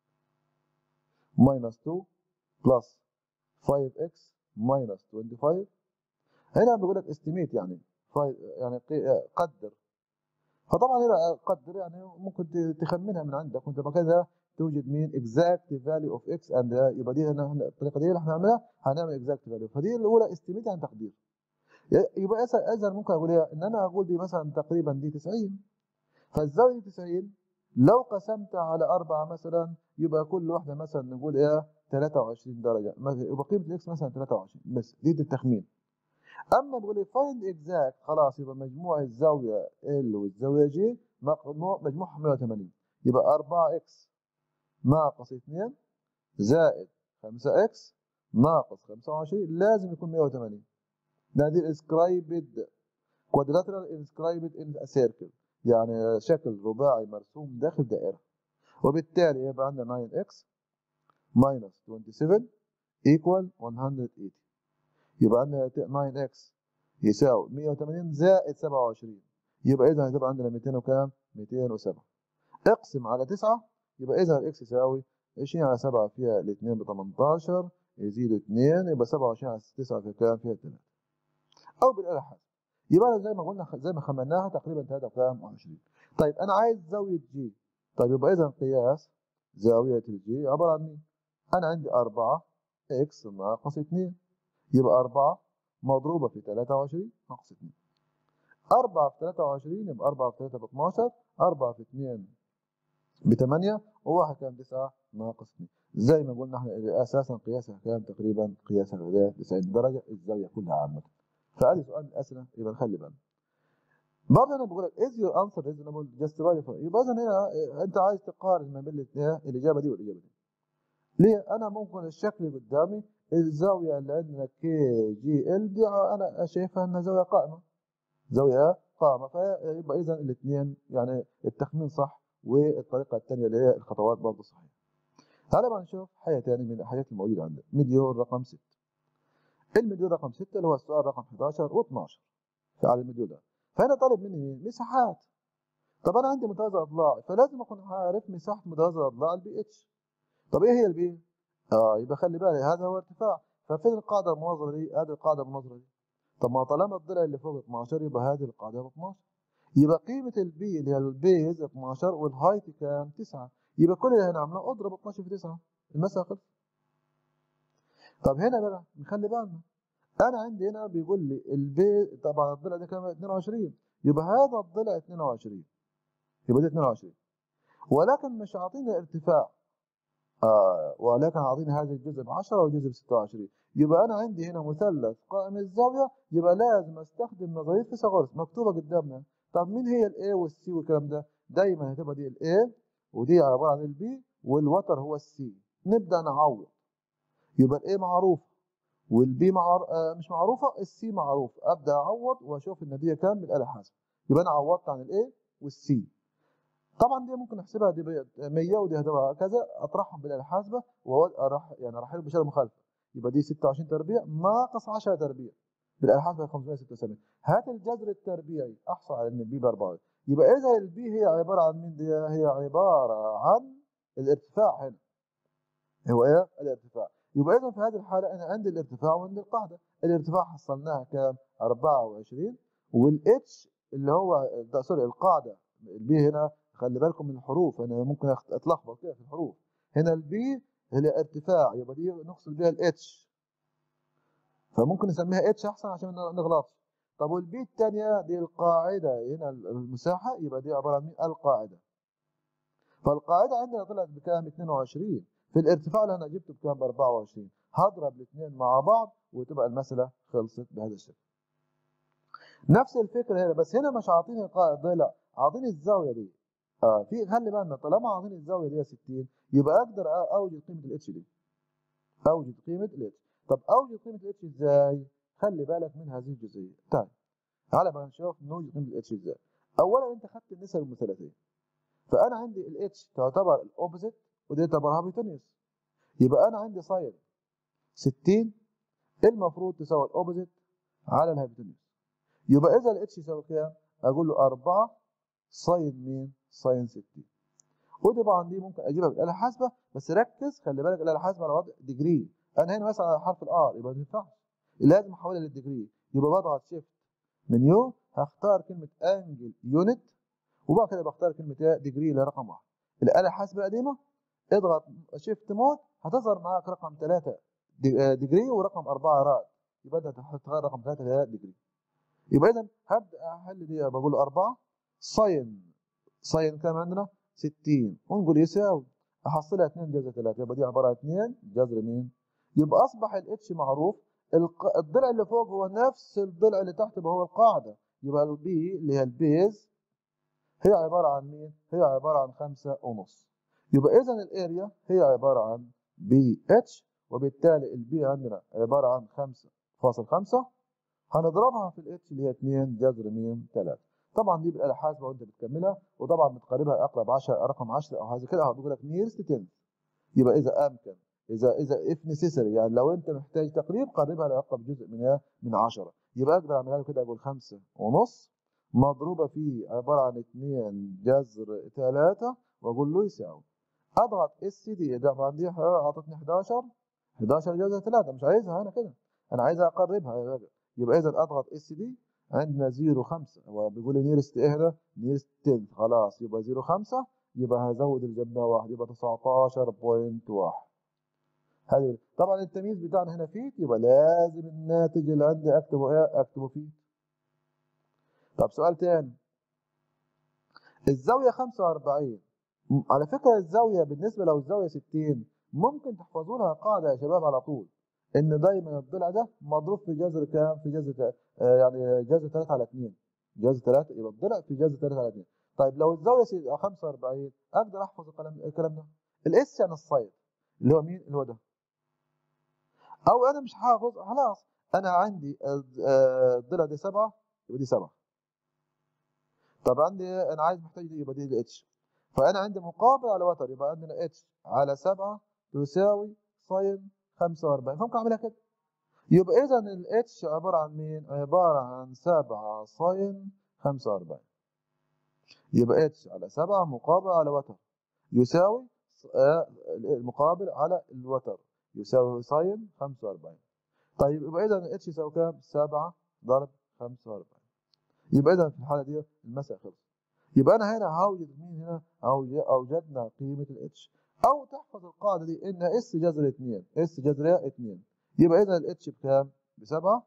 minus 2 plus 5x minus 25 هنا بيقول لك استيميت يعني يعني قدر فطبعا هنا قدر يعني ممكن تخمنها من عندك وانت كده توجد مين exact value of x and يبقى دي هنا الطريقه دي اللي احنا هنعملها هنعمل exact value فدي الاولى استيميت يعني تقدير يبقى اذا ممكن اقول ايه ان انا اقول دي مثلا تقريبا دي 90 فالزاويه دي 90 لو قسمتها على أربعة مثلا يبقى كل واحدة مثلا نقول إيه 23 درجة يبقى قيمة الإكس مثلا 23 بس دي التخمين اما بيقول لي فايند اكزاكت خلاص يبقى مجموع الزاويه ال والزاويه جي مجموعها 180 يبقى 4 اكس ناقص 2 زائد 5 اكس ناقص 25 لازم يكون 180 ده دي inscribed quadrilateral inscribed in a circle يعني شكل رباعي مرسوم داخل دائرة وبالتالي يبقى عندنا 9x minus 27 equal 180 يبقى عندنا 9x يساوي 180 زائد 27 يبقى إذا هتبقى عندنا 200 وكام؟ 207 اقسم على 9 يبقى إذا الإكس يساوي 20 على 7 فيها الاثنين ب 18 يزيدوا 2 يبقى 27 على 9 فيها كام؟ فيها 3 أو بالآلة حاسبة يبقى زي ما قلنا زي ما خمناها تقريبا 3 كام؟ 20 طيب أنا عايز زاوية جي طيب يبقى إذا قياس زاوية الجي عبارة عن مين؟ أنا عندي 4 إكس ناقص 2 يبقى 4 مضروبة في 23 ناقص 2 4 في 23 يبقى 4 في 3 ب 12 4 في 2 ب 8 و1 كام 9 ناقص 2 زي ما قلنا احنا اساسا قياسها كام تقريبا قياسها 90 درجه الزاويه كلها عامه فادي سؤال من الاسئله يبقى نخلي بالنا برضه انا بقول لك از يور انسر ريزونبل جاستيفاي يبقى اذا هنا انت عايز تقارن ما بين الاثنين الاجابه دي والاجابه دي ليه انا ممكن الشكل اللي قدامي الزاويه اللي عندنا كي جي ال دي انا شايفها انها زاويه قائمه زاويه قائمه فيبقى اذا الاثنين يعني التخمين صح والطريقه الثانيه اللي هي الخطوات برضه صحيحه هلا بقى نشوف حاجه ثانيه من الحاجات الموجوده عندنا مديول رقم 6 المديول رقم 6 اللي هو السؤال رقم 11 و12 على المديول ده فهنا طالب مني مساحات طب انا عندي متوازي اضلاع فلازم اكون عارف مساحه متوازي الاضلاع البي اتش طب ايه هي البي اه يبقى خلي بالي هذا هو ارتفاع ففين القاعده المناظره دي هذه القاعده المناظره دي طب ما طالما الضلع اللي فوق 12 يبقى هذه القاعده ب 12 يبقى قيمه البي اللي هي البيز 12 والهايت كام 9 يبقى كل اللي هنعمله اضرب 12 في 9 المسألة خلصت طب هنا بقى نخلي بالنا انا عندي هنا بيقول لي البي طبعا الضلع ده كام 22 يبقى هذا الضلع 22 يبقى ده 22 ولكن مش عاطيني ارتفاع آه ولكن عاطيني هذا الجزء ب 10 والجزء ب 26 يبقى انا عندي هنا مثلث قائم الزاويه يبقى لازم استخدم نظريه فيثاغورس مكتوبه قدامنا طب مين هي الاي والسي والكلام ده دايما هتبقى دي الاي ودي عباره عن البي والوتر هو السي نبدا نعوض يبقى الاي معروفه والبي معر... آه مش معروفه السي معروف ابدا اعوض واشوف النتيجه كام بالاله الحاسبه يبقى انا عوضت عن الاي والسي طبعا دي ممكن احسبها دي 100 ودي هتبقى كذا اطرحهم بالاله الحاسبه واروح يعني اروح له بشاره مخالفه يبقى دي 26 تربيع ناقص 10 تربيع بالاله الحاسبه 576 هات الجذر التربيعي احصل على ان البي ب 4 يبقى اذا البي هي عباره عن مين دي هي عباره عن الارتفاع هنا هو ايه الارتفاع يبقى اذا في هذه الحاله انا عندي الارتفاع وعندي القاعده الارتفاع حصلناها كام 24 والاتش اللي هو سوري القاعده البي هنا خلي بالكم من الحروف انا ممكن اتلخبط كده في الحروف هنا البي هي ارتفاع يبقى دي نقصد بيها الاتش فممكن نسميها اتش احسن عشان ما نغلطش طب والبي الثانيه دي القاعده هنا المساحه يبقى دي عباره عن مين القاعده فالقاعده عندنا طلعت بكام 22 في الارتفاع اللي انا جبته بكام ب 24 هضرب الاثنين مع بعض وتبقى المساله خلصت بهذا الشكل نفس الفكره هنا بس هنا مش عاطيني ضلع عاطيني الزاويه دي اه في خلي بالنا طالما عاطيني الزاويه دي 60 يبقى اقدر اوجد قيمه الاتش دي اوجد قيمه الاتش طب اوجد قيمه الاتش ازاي خلي بالك من هذه الجزئيه طيب تعالى بقى نشوف نوجد قيمه الاتش ازاي اولا انت خدت النسب المثلثيه فانا عندي الاتش تعتبر الاوبوزيت ودي تعتبر هابيتونيوس يبقى انا عندي ساين 60 المفروض تساوي الاوبوزيت على الهابيتونيوس يبقى اذا الاتش يساوي كام اقول له 4 ساين مين ساين 60 ودي طبعا دي ممكن اجيبها بالاله الحاسبه بس ركز خلي بالك الاله الحاسبه على وضع ديجري انا هنا مثلا على حرف الار يبقى ما ينفعش لازم احولها للديجري يبقى بضغط شيفت من يو هختار كلمه انجل يونت وبعد كده بختار كلمه ديجري اللي رقم واحد الاله الحاسبه القديمه اضغط شيفت مود هتظهر معاك رقم 3 ديجري ورقم 4 راد يبقى انت هتغير رقم 3 ديجري يبقى اذا هبدا احل دي بقول 4 ساين ساين كام عندنا 60 ونقول يساوي احصلها 2 جذر 3 يبقى دي عباره عن 2 جذر مين؟ يبقى اصبح الاتش معروف الق- الضلع اللي فوق هو نفس الضلع اللي تحت يبقى هو القاعدة يبقى البي اللي هي البيز هي عبارة عن مين؟ هي عبارة عن خمسة ونص يبقى إذا الاريا هي عبارة عن بي اتش وبالتالي البي عندنا عبارة عن خمسة فاصل خمسة هنضربها في الاتش اللي هي 2 جذر مين 3 طبعا دي بالآلة الحاسبة وانت بتكملها وطبعا بتقربها اقرب 10 رقم 10 او حاجه كده بيقول لك نيرست 10 يبقى اذا امكن اذا اذا اف نيسيسري يعني لو انت محتاج تقريب قربها لاقرب جزء من من 10 يبقى اقدر اعملها له كده اقول 5 ونص مضروبه في عباره عن 2 جذر 3 واقول له يساوي اضغط اس دي طبعا دي اعطتني 11 11 جذر 3 مش عايزها انا كده انا عايزها اقربها يا راجل يبقى اذا اضغط اس دي عندنا 0 5 هو بيقول لي نيرست ايه هنا نيرست 10 خلاص يبقى 0 5 يبقى هزود الجنبه واحد يبقى 19.1 هذه طبعا التمييز بتاعنا هنا فيت يبقى لازم الناتج اللي عندي اكتبه ايه اكتبه فيت طب سؤال تاني الزاويه 45 م- على فكره الزاويه بالنسبه لو الزاويه 60 ممكن تحفظوا لها قاعده يا شباب على طول ان دايما الضلع ده مضروب في جذر كام في جذر تا- آه يعني جذر 3 على 2 جذر 3 يبقى الضلع في جذر 3 على 2 طيب لو الزاويه س- 45 اقدر احفظ الكلام الكلام ده الاس يعني الصيد اللي هو مين اللي هو ده او انا مش حافظ خلاص انا عندي آه، آه، الضلع دي 7 يبقى دي 7 طب عندي انا عايز محتاج دي يبقى دي الاتش فانا عندي مقابل على وتر يبقى عندنا اتش على 7 تساوي ساين 45 فممكن اعملها كده يبقى اذا الاتش عباره عن مين عباره عن 7 ساين 45 يبقى اتش على 7 مقابل على وتر يساوي آه، المقابل على الوتر يساوي ساين 45 طيب يبقى اذا الاتش يساوي كام 7 ضرب 45 يبقى اذا في الحاله دي المسألة خلصت يبقى انا هنا هوجد مين هنا أوج- اوجدنا قيمه الاتش او تحفظ القاعده دي ان اس جذر 2 اس جذر 2 يبقى اذا الاتش بكام بسبعة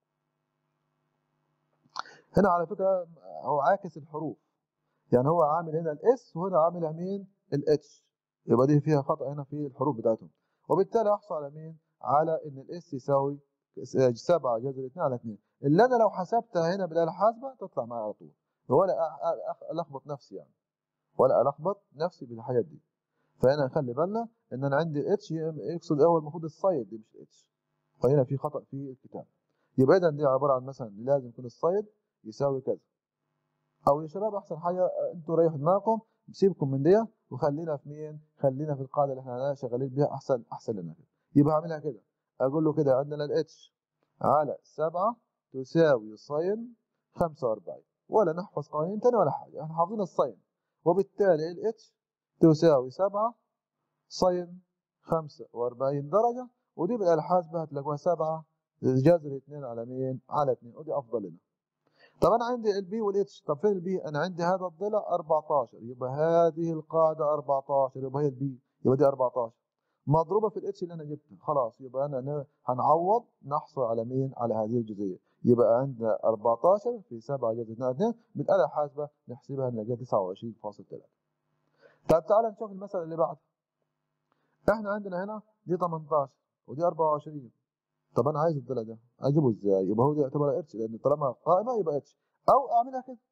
هنا على فكره هو عاكس الحروف يعني هو عامل هنا الاس وهنا عامل مين الاتش يبقى دي فيها خطا هنا في الحروف بتاعتهم وبالتالي احصل على مين على ان الاس يساوي 7 جذر 2 على 2 اللي انا لو حسبتها هنا بالاله الحاسبه تطلع معايا على طول ولا أ- أ- الخبط نفسي يعني ولا الخبط نفسي بالحاجات دي فهنا نخلي بالنا ان انا عندي الاتش يقصد اول المفروض الصيد دي مش الاتش فهنا في خطا في الكتاب يبقى اذا دي عباره عن مثلا لازم يكون الصيد يساوي كذا او يا شباب احسن حاجه انتوا ريحوا دماغكم سيبكم من دي وخلينا في مين خلينا في القاعده اللي احنا شغالين بيها احسن احسن لنا كده يبقى هعملها كده اقول له كده عندنا الاتش على 7 تساوي ساين 45 ولا نحفظ قوانين تاني ولا حاجه احنا حافظين الساين وبالتالي الاتش تساوي 7 ساين 45 درجه ودي بالاله الحاسبه هتلاقوها 7 جذر 2 على مين على 2 ودي افضل لنا طب انا عندي البي والاتش طب فين البي انا عندي هذا الضلع 14 يبقى هذه القاعده 14 يبقى هي البي يبقى دي 14 مضروبه في الاتش اللي انا جبته خلاص يبقى انا ن- هنعوض نحصل على مين على هذه الجزئيه يبقى عندنا 14 في 7 جذر 2 على 2 بالاله الحاسبه نحسبها نلاقيها 29.3 طب تعالى نشوف المساله اللي بعدها احنا عندنا هنا دي 18 ودي 24 طب انا عايز الضلع ده اجيبه ازاي يبقى هو ده يعتبر اتش لان طالما قائمه يبقى اتش او اعملها كده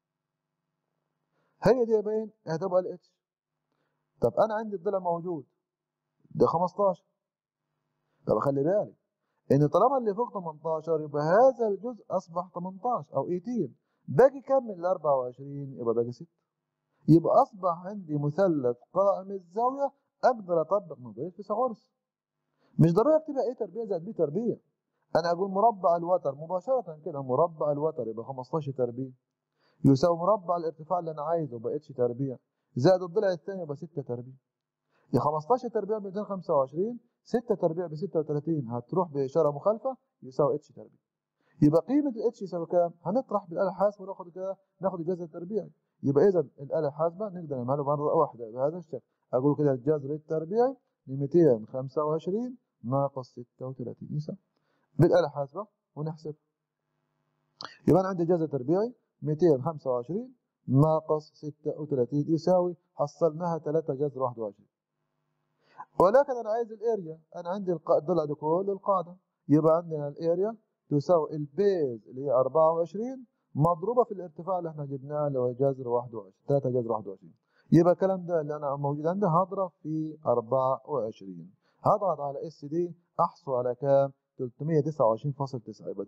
هي دي باين هتبقى الاتش طب انا عندي الضلع موجود ده 15 طب خلي بالك ان طالما اللي فوق 18 يبقى هذا الجزء اصبح 18 او 18 باقي كام من ال 24 يبقى باقي 6 يبقى اصبح عندي مثلث قائم الزاويه اقدر اطبق نظريه فيثاغورس مش ضروري اكتبها ايه تربيع زائد بي تربيع انا اقول مربع الوتر مباشره كده مربع الوتر يبقى 15 تربيع يساوي مربع الارتفاع اللي انا عايزه يبقى اتش تربيع زائد الضلع الثاني يبقى 6 تربيع يا 15 تربيع ب 225 6 تربيع ب 36 هتروح باشاره مخالفه يساوي اتش تربيع يبقى قيمه الاتش يساوي كام؟ هنطرح بالاله الحاسبه وناخد كده ناخد الجذر التربيعي يبقى اذا الاله الحاسبه نقدر نعملها مره واحده بهذا الشكل اقول كده الجذر التربيعي ل 225 ناقص 36 يساوي بالاله الحاسبه ونحسب يبقى انا عندي جذر تربيعي 225 ناقص 36 يساوي حصلناها 3 جذر 21 ولكن انا عايز الاريا انا عندي الق- الضلع ده كله القاعده يبقى عندنا الاريا تساوي البيز اللي هي 24 مضروبه في الارتفاع اللي احنا جبناه اللي هو جذر 21 3 جذر 21 يبقى الكلام ده اللي انا موجود عندي هضرب في 24 هضغط على اس دي احصل على كام 329.9 يبقى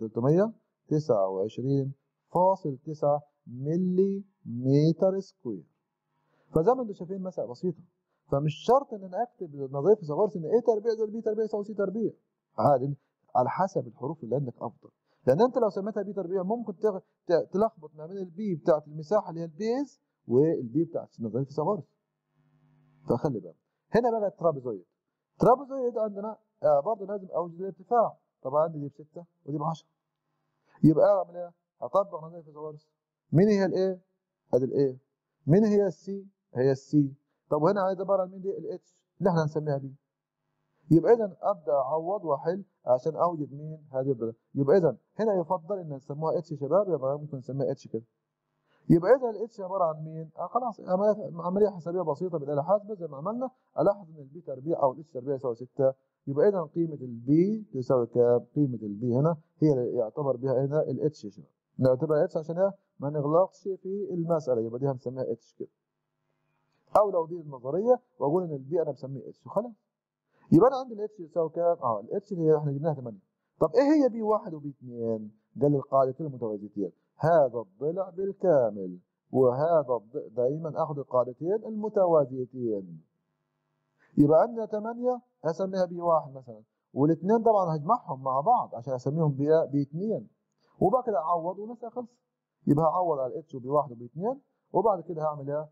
329.9 ملي متر سكوير فزي ما انتم شايفين مسألة بسيطة فمش شرط ان انا اكتب نظريه فيثاغورس ان ايه تربيع زائد بي تربيع يساوي سي تربيع عادي على حسب الحروف اللي عندك افضل لان انت لو سميتها بي تربيع ممكن تلخبط ما بين البي بتاعت المساحه اللي هي البيز والبي بتاعت نظريه فيثاغورس فخلي بالك هنا بقى الترابيزويد الترابيزويد عندنا آه برضه لازم اوجد الارتفاع طبعا عندي دي بستة ودي ب 10 يبقى اعمل ايه؟ اطبق نظريه فيثاغورس مين هي الايه؟ ادي الايه مين هي السي؟ هي السي طب وهنا عايز عباره عن مين دي؟ الاتش اللي احنا هنسميها بي يبقى اذا ابدا اعوض واحل عشان اوجد مين هذه الضلع يبقى اذا هنا يفضل ان نسموها اتش يا شباب يبقى ممكن نسميها اتش كده يبقى اذا الاتش عباره عن مين؟ آه خلاص عمليه حسابيه بسيطه بالاله حاسبه زي ما عملنا الاحظ ان البي تربيع او الاتش تربيع يساوي 6 يبقى اذا قيمه البي تساوي كام؟ قيمه البي هنا هي اللي يعتبر بها هنا الاتش يا شباب نعتبرها اتش عشان ما نغلطش في المساله يبقى دي هنسميها اتش كده او لو دي النظريه واقول ان البي انا بسميه اتش وخلاص يبقى انا عندي الاتش يساوي كام؟ اه الاتش اللي احنا جبناها 8 طب ايه هي بي 1 وبي 2 قال لي القاعدتين المتوازيتين هذا الضلع بالكامل وهذا الضلع دائما اخذ القاعدتين المتوازيتين يبقى عندنا 8 هسميها بي 1 مثلا والاثنين طبعا هجمعهم مع بعض عشان اسميهم بي بي 2 وبعد كده اعوض ونسى خلص يبقى هعوض على الاتش وبي 1 وبي 2 وبعد كده هعمل ايه؟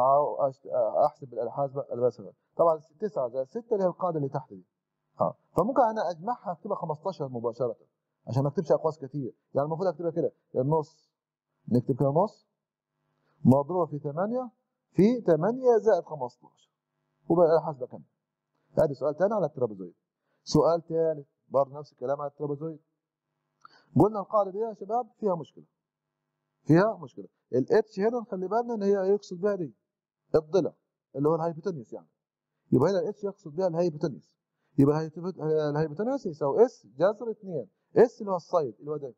احسب الالحاز البسمه طبعا 9 زائد 6 اللي هي القاعده اللي تحت دي اه فممكن انا اجمعها اكتبها 15 مباشره عشان ما اكتبش اقواس كتير يعني المفروض اكتبها كده النص نكتب كده نص مضروبه في 8 في 8 زائد 15 وبقى الالحاز بكام ادي سؤال ثاني على الترابيزويد سؤال ثالث برضه نفس الكلام على الترابيزويد قلنا القاعده دي يا شباب فيها مشكله فيها مشكله الاتش هنا نخلي بالنا ان هي يقصد بها دي الضلع اللي هو الهايبوتنيوس يعني يبقى هنا الاتش يقصد بها الهايبوتنيوس يبقى الهايبوتنيوس يساوي اس جذر 2 اس اللي هو الصيد اللي هو ده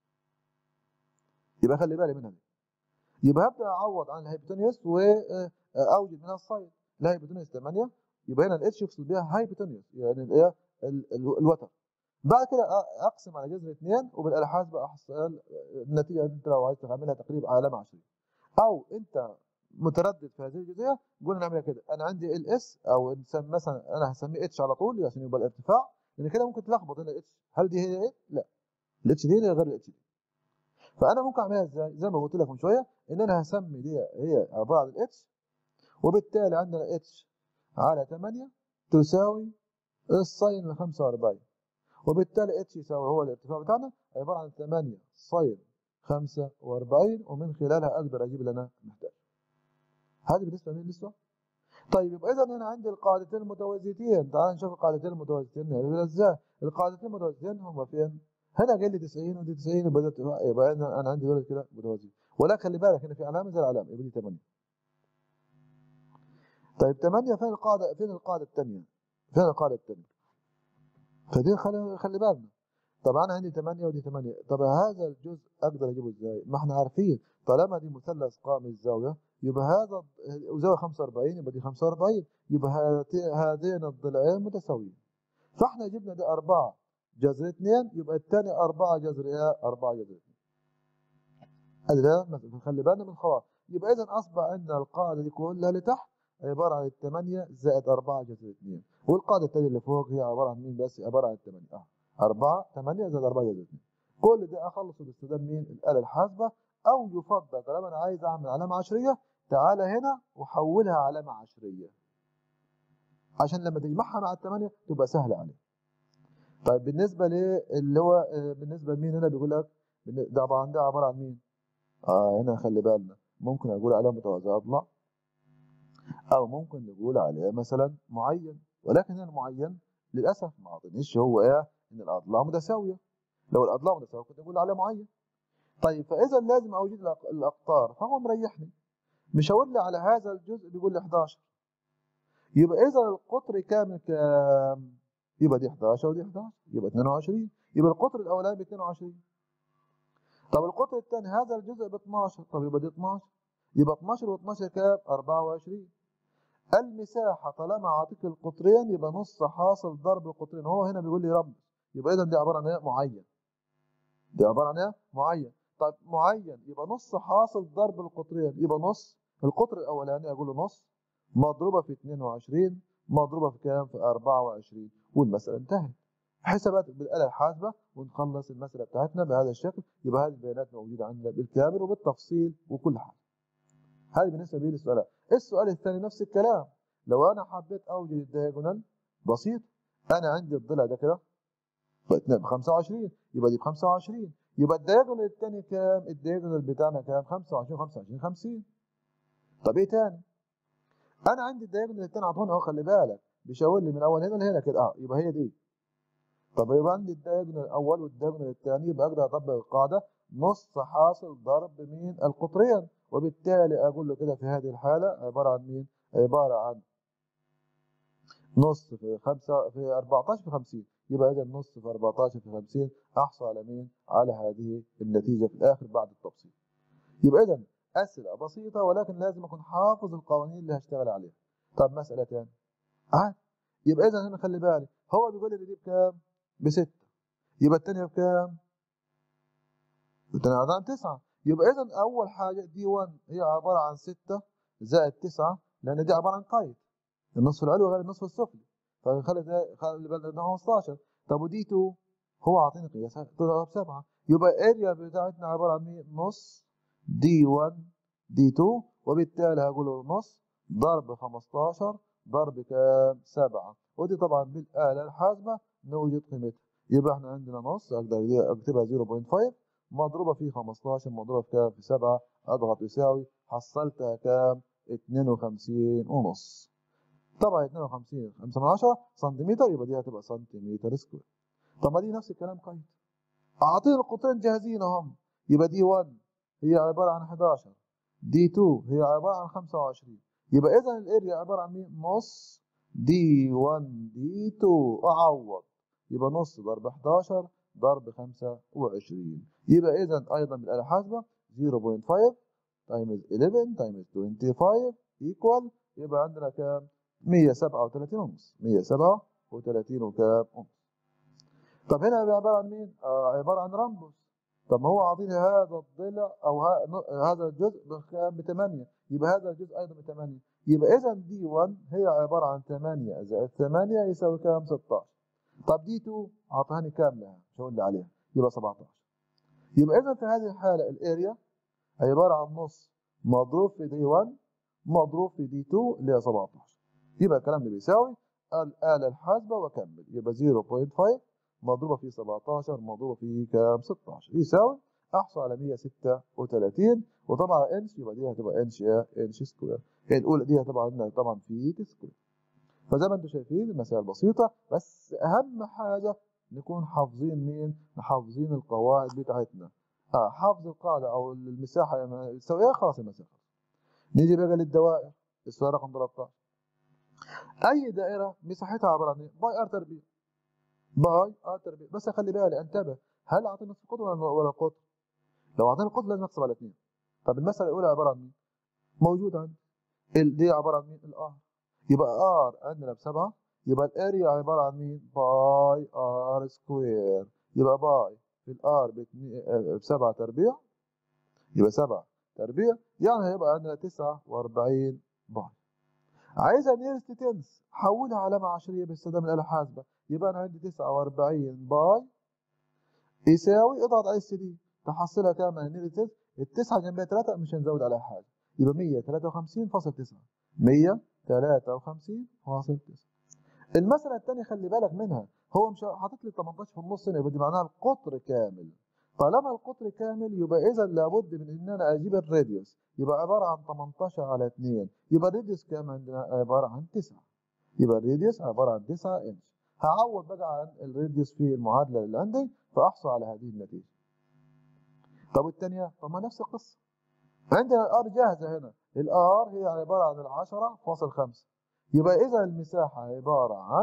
يبقى خلي بالي منها دي يبقى هبدا اعوض عن الهايبوتنيوس واوجد منها الصيد الهايبوتنيوس 8 يبقى هنا الاتش يقصد بها هايبوتنيوس يعني الايه الوتر بعد كده اقسم على جذر 2 وبالالحاز بقى احصل النتيجه انت لو عايز تعملها تقريبا علامه 20 او انت متردد في هذه الجزئيه قلنا نعملها كده انا عندي ال اس او مثلا انا هسميه اتش على طول عشان يبقى الارتفاع لان كده ممكن تلخبط هنا الاتش هل دي هي ايه؟ لا الاتش دي غير الاتش دي فانا ممكن اعملها ازاي؟ زي ما قلت لك من شويه ان انا هسمي دي هي عباره عن الاتش وبالتالي عندنا اتش على 8 تساوي الساين ل 45 وبالتالي اتش يساوي هو الارتفاع بتاعنا عباره عن 8 ساين 45 ومن خلالها اقدر اجيب اللي انا محتاجه. هذه بالنسبه لمين لسه؟ طيب يبقى اذا انا عندي القاعدتين المتوازيتين تعال نشوف القاعدتين المتوازيتين نعرفها ازاي؟ القاعدتين المتوازيتين هم فين؟ هنا قال لي 90 ودي 90 يبقى يبقى انا انا عندي دول كده متوازيين ولكن خلي بالك هنا في علامه زي العلامه يبقى دي 8 طيب 8 فين القاعده فين القاعده الثانيه؟ فين القاعده الثانيه؟ فدي خلي خلي بالنا طب انا عندي 8 ودي 8 طب هذا الجزء اقدر اجيبه ازاي؟ ما احنا عارفين طالما دي مثلث قائم الزاويه يبقى هذا وزاويه 45 يبقى دي 45 يبقى هذين الضلعين متساويين فاحنا جبنا دي 4 جذر 2 يبقى الثاني 4 جذر ايه؟ 4 جذر 2 ادي ده خلي بالنا من الخواص يبقى اذا اصبح عندنا القاعده دي كلها لتحت عباره عن 8 زائد 4 جذر 2 والقاعده الثانيه اللي فوق هي عباره عن مين بس عباره عن 8 اه 4 8 زائد 4 جذر 2 كل ده اخلصه باستخدام مين الاله الحاسبه او يفضل طالما انا عايز اعمل علامه عشريه تعالى هنا وحولها علامه عشريه عشان لما تجمعها مع الثمانيه تبقى سهله عليك طيب بالنسبه اللي هو بالنسبه لمين هنا بيقول لك ده طبعا ده عباره عن مين اه هنا خلي بالنا ممكن اقول عليه متوازي اضلع او ممكن نقول عليه مثلا معين ولكن هنا المعين للاسف ما اعطينيش هو ايه ان الاضلاع متساويه لو الاضلاع متساويه كنت اقول عليه معين طيب فاذا لازم اوجد الاقطار فهو مريحني مشاور لي على هذا الجزء بيقول لي 11 يبقى اذا القطر كامل كام يبقى دي 11 ودي 11 يبقى 22 يبقى القطر الاولاني ب 22 طب القطر الثاني هذا الجزء ب 12 طب يبقى دي 12 يبقى 12 و12 كام 24 المساحة طالما عاطيك القطرين يبقى نص حاصل ضرب القطرين هو هنا بيقول لي رمز يبقى اذا دي عبارة عن ايه معين دي عبارة عن ايه معين طب معين يبقى نص حاصل ضرب القطرين يبقى نص القطر الاولاني اقول له نص مضروبة في 22 مضروبة في كام في 24 والمسألة انتهت حسابات بالآلة الحاسبة ونخلص المسألة بتاعتنا بهذا الشكل يبقى هذه البيانات موجودة عندنا بالكامل وبالتفصيل وكل حاجة هذه بالنسبة لي للسؤالات السؤال الثاني نفس الكلام لو أنا حبيت أوجد الدياجونال بسيط أنا عندي الضلع ده كده ب 25 يبقى دي ب 25 يبقى الدياجونال الثاني كام؟ الدياجونال بتاعنا كام؟ 25 25 50 طب ايه تاني؟ انا عندي الدياجونال الثاني عطوني اهو خلي بالك بيشاور لي من اول هنا لهنا كده اه يبقى هي دي طب يبقى عندي الدياجونال الاول والدياجونال الثاني يبقى اقدر اطبق القاعده نص حاصل ضرب مين القطرين وبالتالي اقول له كده في هذه الحاله عباره عن مين؟ عباره عن نص في 5 في 14 في 50 يبقى اذا نص في 14 في 50 احصل على مين؟ على هذه النتيجه في الاخر بعد التبسيط. يبقى اذا اسئله بسيطه ولكن لازم اكون حافظ القوانين اللي هشتغل عليها. طب مساله ثانيه. عاد يبقى اذا هنا خلي بالي هو بيقول لي دي بكام؟ بستة. يبقى الثانيه بكام؟ الثانيه عباره عن 9 يبقى اذا اول حاجه دي 1 هي عباره عن 6 زائد 9 لان دي عباره عن قيد. النصف العلوي غير النصف السفلي. فخلي ده خلي بالك ده 15 طب ودي 2 هو عاطيني قياس تضرب 7 يبقى الاريا بتاعتنا عباره عن ايه نص دي 1 دي 2 وبالتالي هقول نص ضرب 15 ضرب كام 7 ودي طبعا بالاله الحاسبه نوجد قيمتها يبقى احنا عندنا نص اقدر اكتبها 0.5 مضروبه في 15 مضروبه في كام في 7 اضغط يساوي حصلتها كام 52 ونص طبعا 52 5 من 10 سنتيمتر يبقى دي هتبقى سنتيمتر سكوير طب ما دي نفس الكلام قيد اعطيني القطرين جاهزين اهم يبقى دي 1 هي عباره عن 11 دي 2 هي عباره عن 25 يبقى اذا الاريا عباره عن مين نص دي 1 دي 2 اعوض يبقى نص ضرب 11 ضرب 25 يبقى اذا ايضا بالاله الحاسبه 0.5 تايمز 11 تايمز 25 ايكوال يبقى عندنا كام 137 ونص 137 وكام ونص طب هنا عباره عن مين؟ آه عباره عن رامبوس طب ما هو عاطيني هذا الضلع او هذا الجزء بكام ب 8 يبقى هذا الجزء ايضا ب 8 يبقى اذا دي 1 هي عباره عن 8 زائد 8 يساوي كام 16 طب دي 2 اعطاني كامله مش هقول لي عليها يبقى 17 يبقى اذا في هذه الحاله الاريا عباره عن نص مضروب في دي 1 مضروب في دي 2 اللي هي 17 يبقى الكلام ده بيساوي الآلة الحاسبة وكمل يبقى 0.5 مضروبة في 17 مضروبة في كام 16 يساوي أحصل على 136 وطبعا انش يبقى دي هتبقى انش انش سكوير الأولى دي هتبقى عندنا طبعا في سكوير فزي ما انتم شايفين المسائل بسيطة بس أهم حاجة نكون حافظين مين؟ حافظين القواعد بتاعتنا آه حافظ القاعدة أو المساحة يساوي خلاص المساحة نيجي بقى للدوائر السؤال رقم 13 اي دائره مساحتها عباره عن ايه؟ باي ار تربيع باي ار تربيع بس خلي بالي انتبه هل اعطينا نصف القطر ولا القطر؟ لو اعطينا القطر لازم نقسم على اثنين طب المساله الاولى عباره عن مين؟ موجود عندي دي عباره عن مين؟ الار يبقى ار عندنا بسبعه يبقى الاريا عباره عن مين؟ باي ار سكوير يبقى باي في الار بسبعه تربيع يبقى سبعه تربيع يعني هيبقى عندنا 49 باي عايزها نيرست تنس حولها علامة عشرية باستخدام الآلة الحاسبة يبقى أنا عندي 49 باي يساوي اضغط على اس دي تحصلها كام نيرست تنس التسعة جنبها 3 مش هنزود عليها حاجة يبقى 153.9 153.9 المسألة الثانية خلي بالك منها هو مش حاطط لي 18 في النص هنا يبقى دي معناها القطر كامل طالما القطر كامل يبقى اذا لابد من ان انا اجيب الراديوس يبقى عباره عن 18 على 2 يبقى الراديوس كام عندنا عباره عن 9 يبقى الراديوس عباره عن 9 انش هعوض بقى عن الراديوس في المعادله اللي عندي فاحصل على هذه النتيجه طب الثانيه طب ما نفس القصه عندنا الار جاهزه هنا الار هي عباره عن ال 10.5 يبقى اذا المساحه عباره عن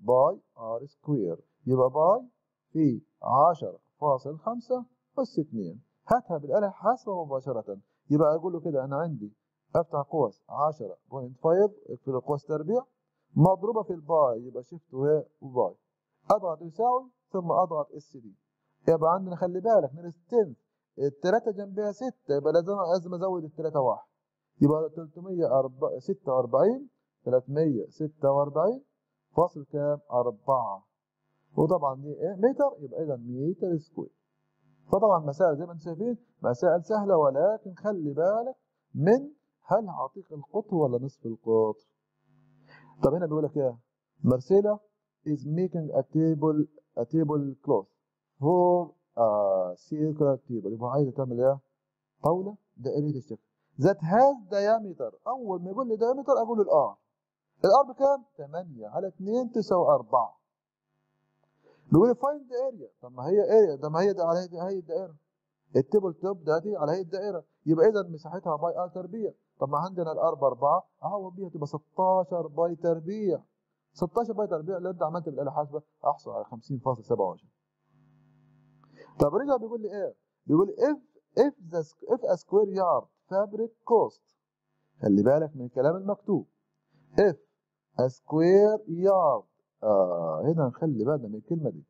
باي ار سكوير يبقى باي في 10.5 أس 2 هاتها بالآلة الحاسبة مباشرة يبقى أقول له كده أنا عندي أفتح قوس 10.5 في القوس تربيع مضروبة في الباي يبقى شيفت وباي أضغط يساوي ثم أضغط اس دي يبقى عندنا خلي بالك من الستين التلاتة جنبها ستة يبقى لازم لازم أزود التلاتة واحد يبقى 346 346 فاصل كام؟ أربعة وطبعا دي إيه؟ متر يبقى إذا متر سكوير فطبعا مسائل زي ما انتم شايفين مسائل سهلة ولكن خلي بالك من هل هعطيك القطر ولا نصف القطر؟ طب هنا بيقول لك ايه؟ مارسيلا is making a table a table cloth for a circular table يبقى عايزة تعمل ايه؟ طاولة دائرية الشكل that has diameter أول ما يقول لي diameter أقول له الآر الآر بكام؟ 8 على 2 تساوي 4 بيقول لي find the area طب ما هي area ده ما هي ده على هي الدائرة التيبل توب ده دي على هي الدائرة يبقى إذا مساحتها باي ار تربيع طب ما عندنا الار ب 4 اعوض بيها تبقى 16 باي تربيع 16 باي تربيع اللي انت عملت بالاله الحاسبه احصل على 50.27 طب رجع بيقول لي ايه؟ بيقول لي if if the if a square yard fabric cost خلي بالك من الكلام المكتوب if a square yard آه هنا نخلي بالنا من الكلمه دي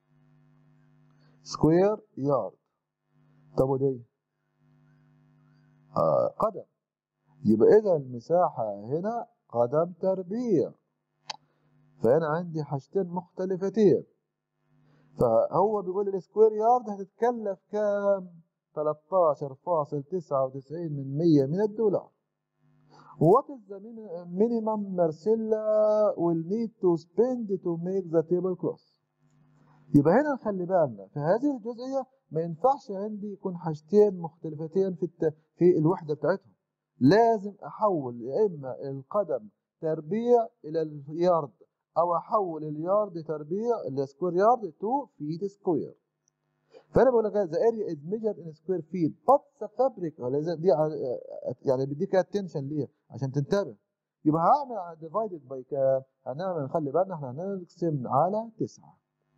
square yard طب ودي آه قدم يبقى اذا المساحه هنا قدم تربيع فهنا عندي حاجتين مختلفتين فهو بيقول لي السكوير يارد هتتكلف كام 13.99 من 100 من الدولار What is the minimum Marcella will need to spend to make the table cloth يبقى هنا نخلي بالنا في هذه الجزئية ما ينفعش عندي يكون حاجتين مختلفتين في الت... في الوحدة بتاعتهم لازم أحول يا إما القدم تربيع إلى اليارد او احول اليارد تربيع السكوير يارد تو فيت سكوير فانا بقول لك ذا اريا از ميجرد ان سكوير فيت بس ذا فابريك دي يعني بديك اتنشن ليها عشان تنتبه يبقى هعمل ديفايدد باي كام؟ هنعمل نخلي بالنا احنا هنقسم على 9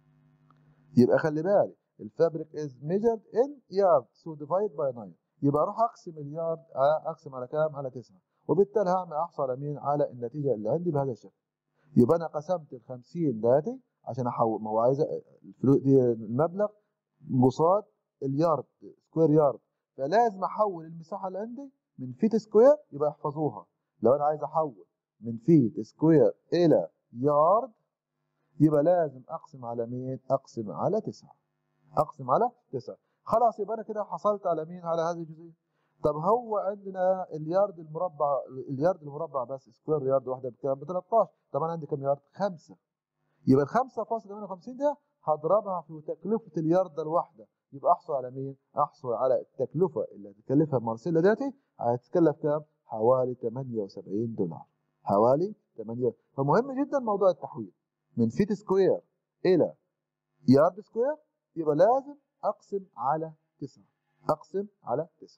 يبقى خلي بالك الفابريك از ميجرد ان يارد سو ديفايد باي 9 يبقى اروح اقسم اليارد اقسم على كام؟ على 9 وبالتالي هعمل احصل على مين؟ على النتيجه اللي عندي بهذا الشكل يبقى انا قسمت ال 50 داتي عشان احول ما هو عايز الفلوس دي المبلغ قصاد اليارد سكوير يارد فلازم احول المساحه اللي عندي من فيت سكوير يبقى احفظوها لو انا عايز احول من فيت سكوير الى يارد يبقى لازم اقسم على مين؟ اقسم على 9 اقسم على 9 خلاص يبقى انا كده حصلت على مين؟ على هذه الجزئيه طب هو عندنا اليارد المربع اليارد المربع بس سكوير يارد واحده بكام؟ ب 13 طب انا عندي كام يارد؟ 5 يبقى ال 5.58 ده هضربها في تكلفه اليارده الواحده يبقى احصل على مين؟ احصل على التكلفه اللي هتكلفها مارسيلا داتي هتتكلف كام؟ حوالي 78 دولار حوالي 8 فمهم جدا موضوع التحويل من فيت سكوير الى يارد سكوير يبقى لازم اقسم على 9 اقسم على 9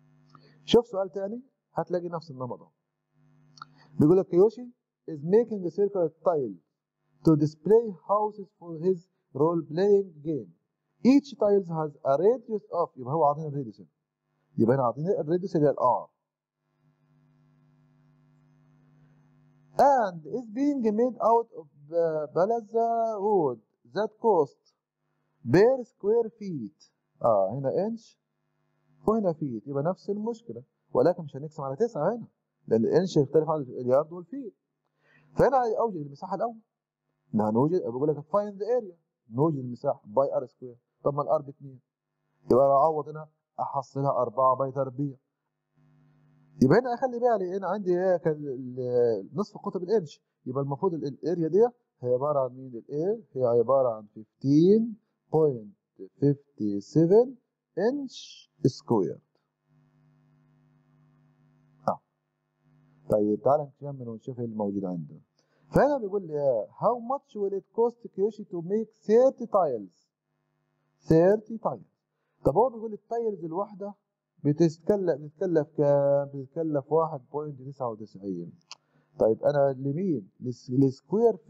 شوف سؤال تاني هتلاقي نفس النمط اهو بيقول لك كيوشي is making a circular tile to display houses for his role playing game each tiles has a radius of يبقى هو عاطينا الراديوس يبقى هنا عاطينا الراديوس اللي هي الار and is being made out of balazza wood that cost per square feet اه هنا انش وهنا فيت يبقى نفس المشكله ولكن مش هنقسم على 9 هنا لان الانش يختلف عن اليارد والفيت فهنا اوجد المساحه الاول هنوجد بقول لك فايند ذا اريا نوجد المساحه باي ار سكوير طب ما الار ب 2 يبقى انا اعوض هنا احصلها 4 باي تربيع يبقى هنا اخلي بالي هنا عندي ايه كان نصف قطب الانش يبقى المفروض الاريا دي هي عباره عن مين الايه هي عباره عن 15.57 انش سكوير اه طيب تعال نكمل ونشوف ايه الموجود عندنا فهنا بيقول لي how much will it cost Kyoshi to make 30 tiles 30 tiles طب هو بيقول لي التايلز الواحده بتتكلف بتتكلف كام بتتكلف 1.99 طيب انا لمين للسكوير فيت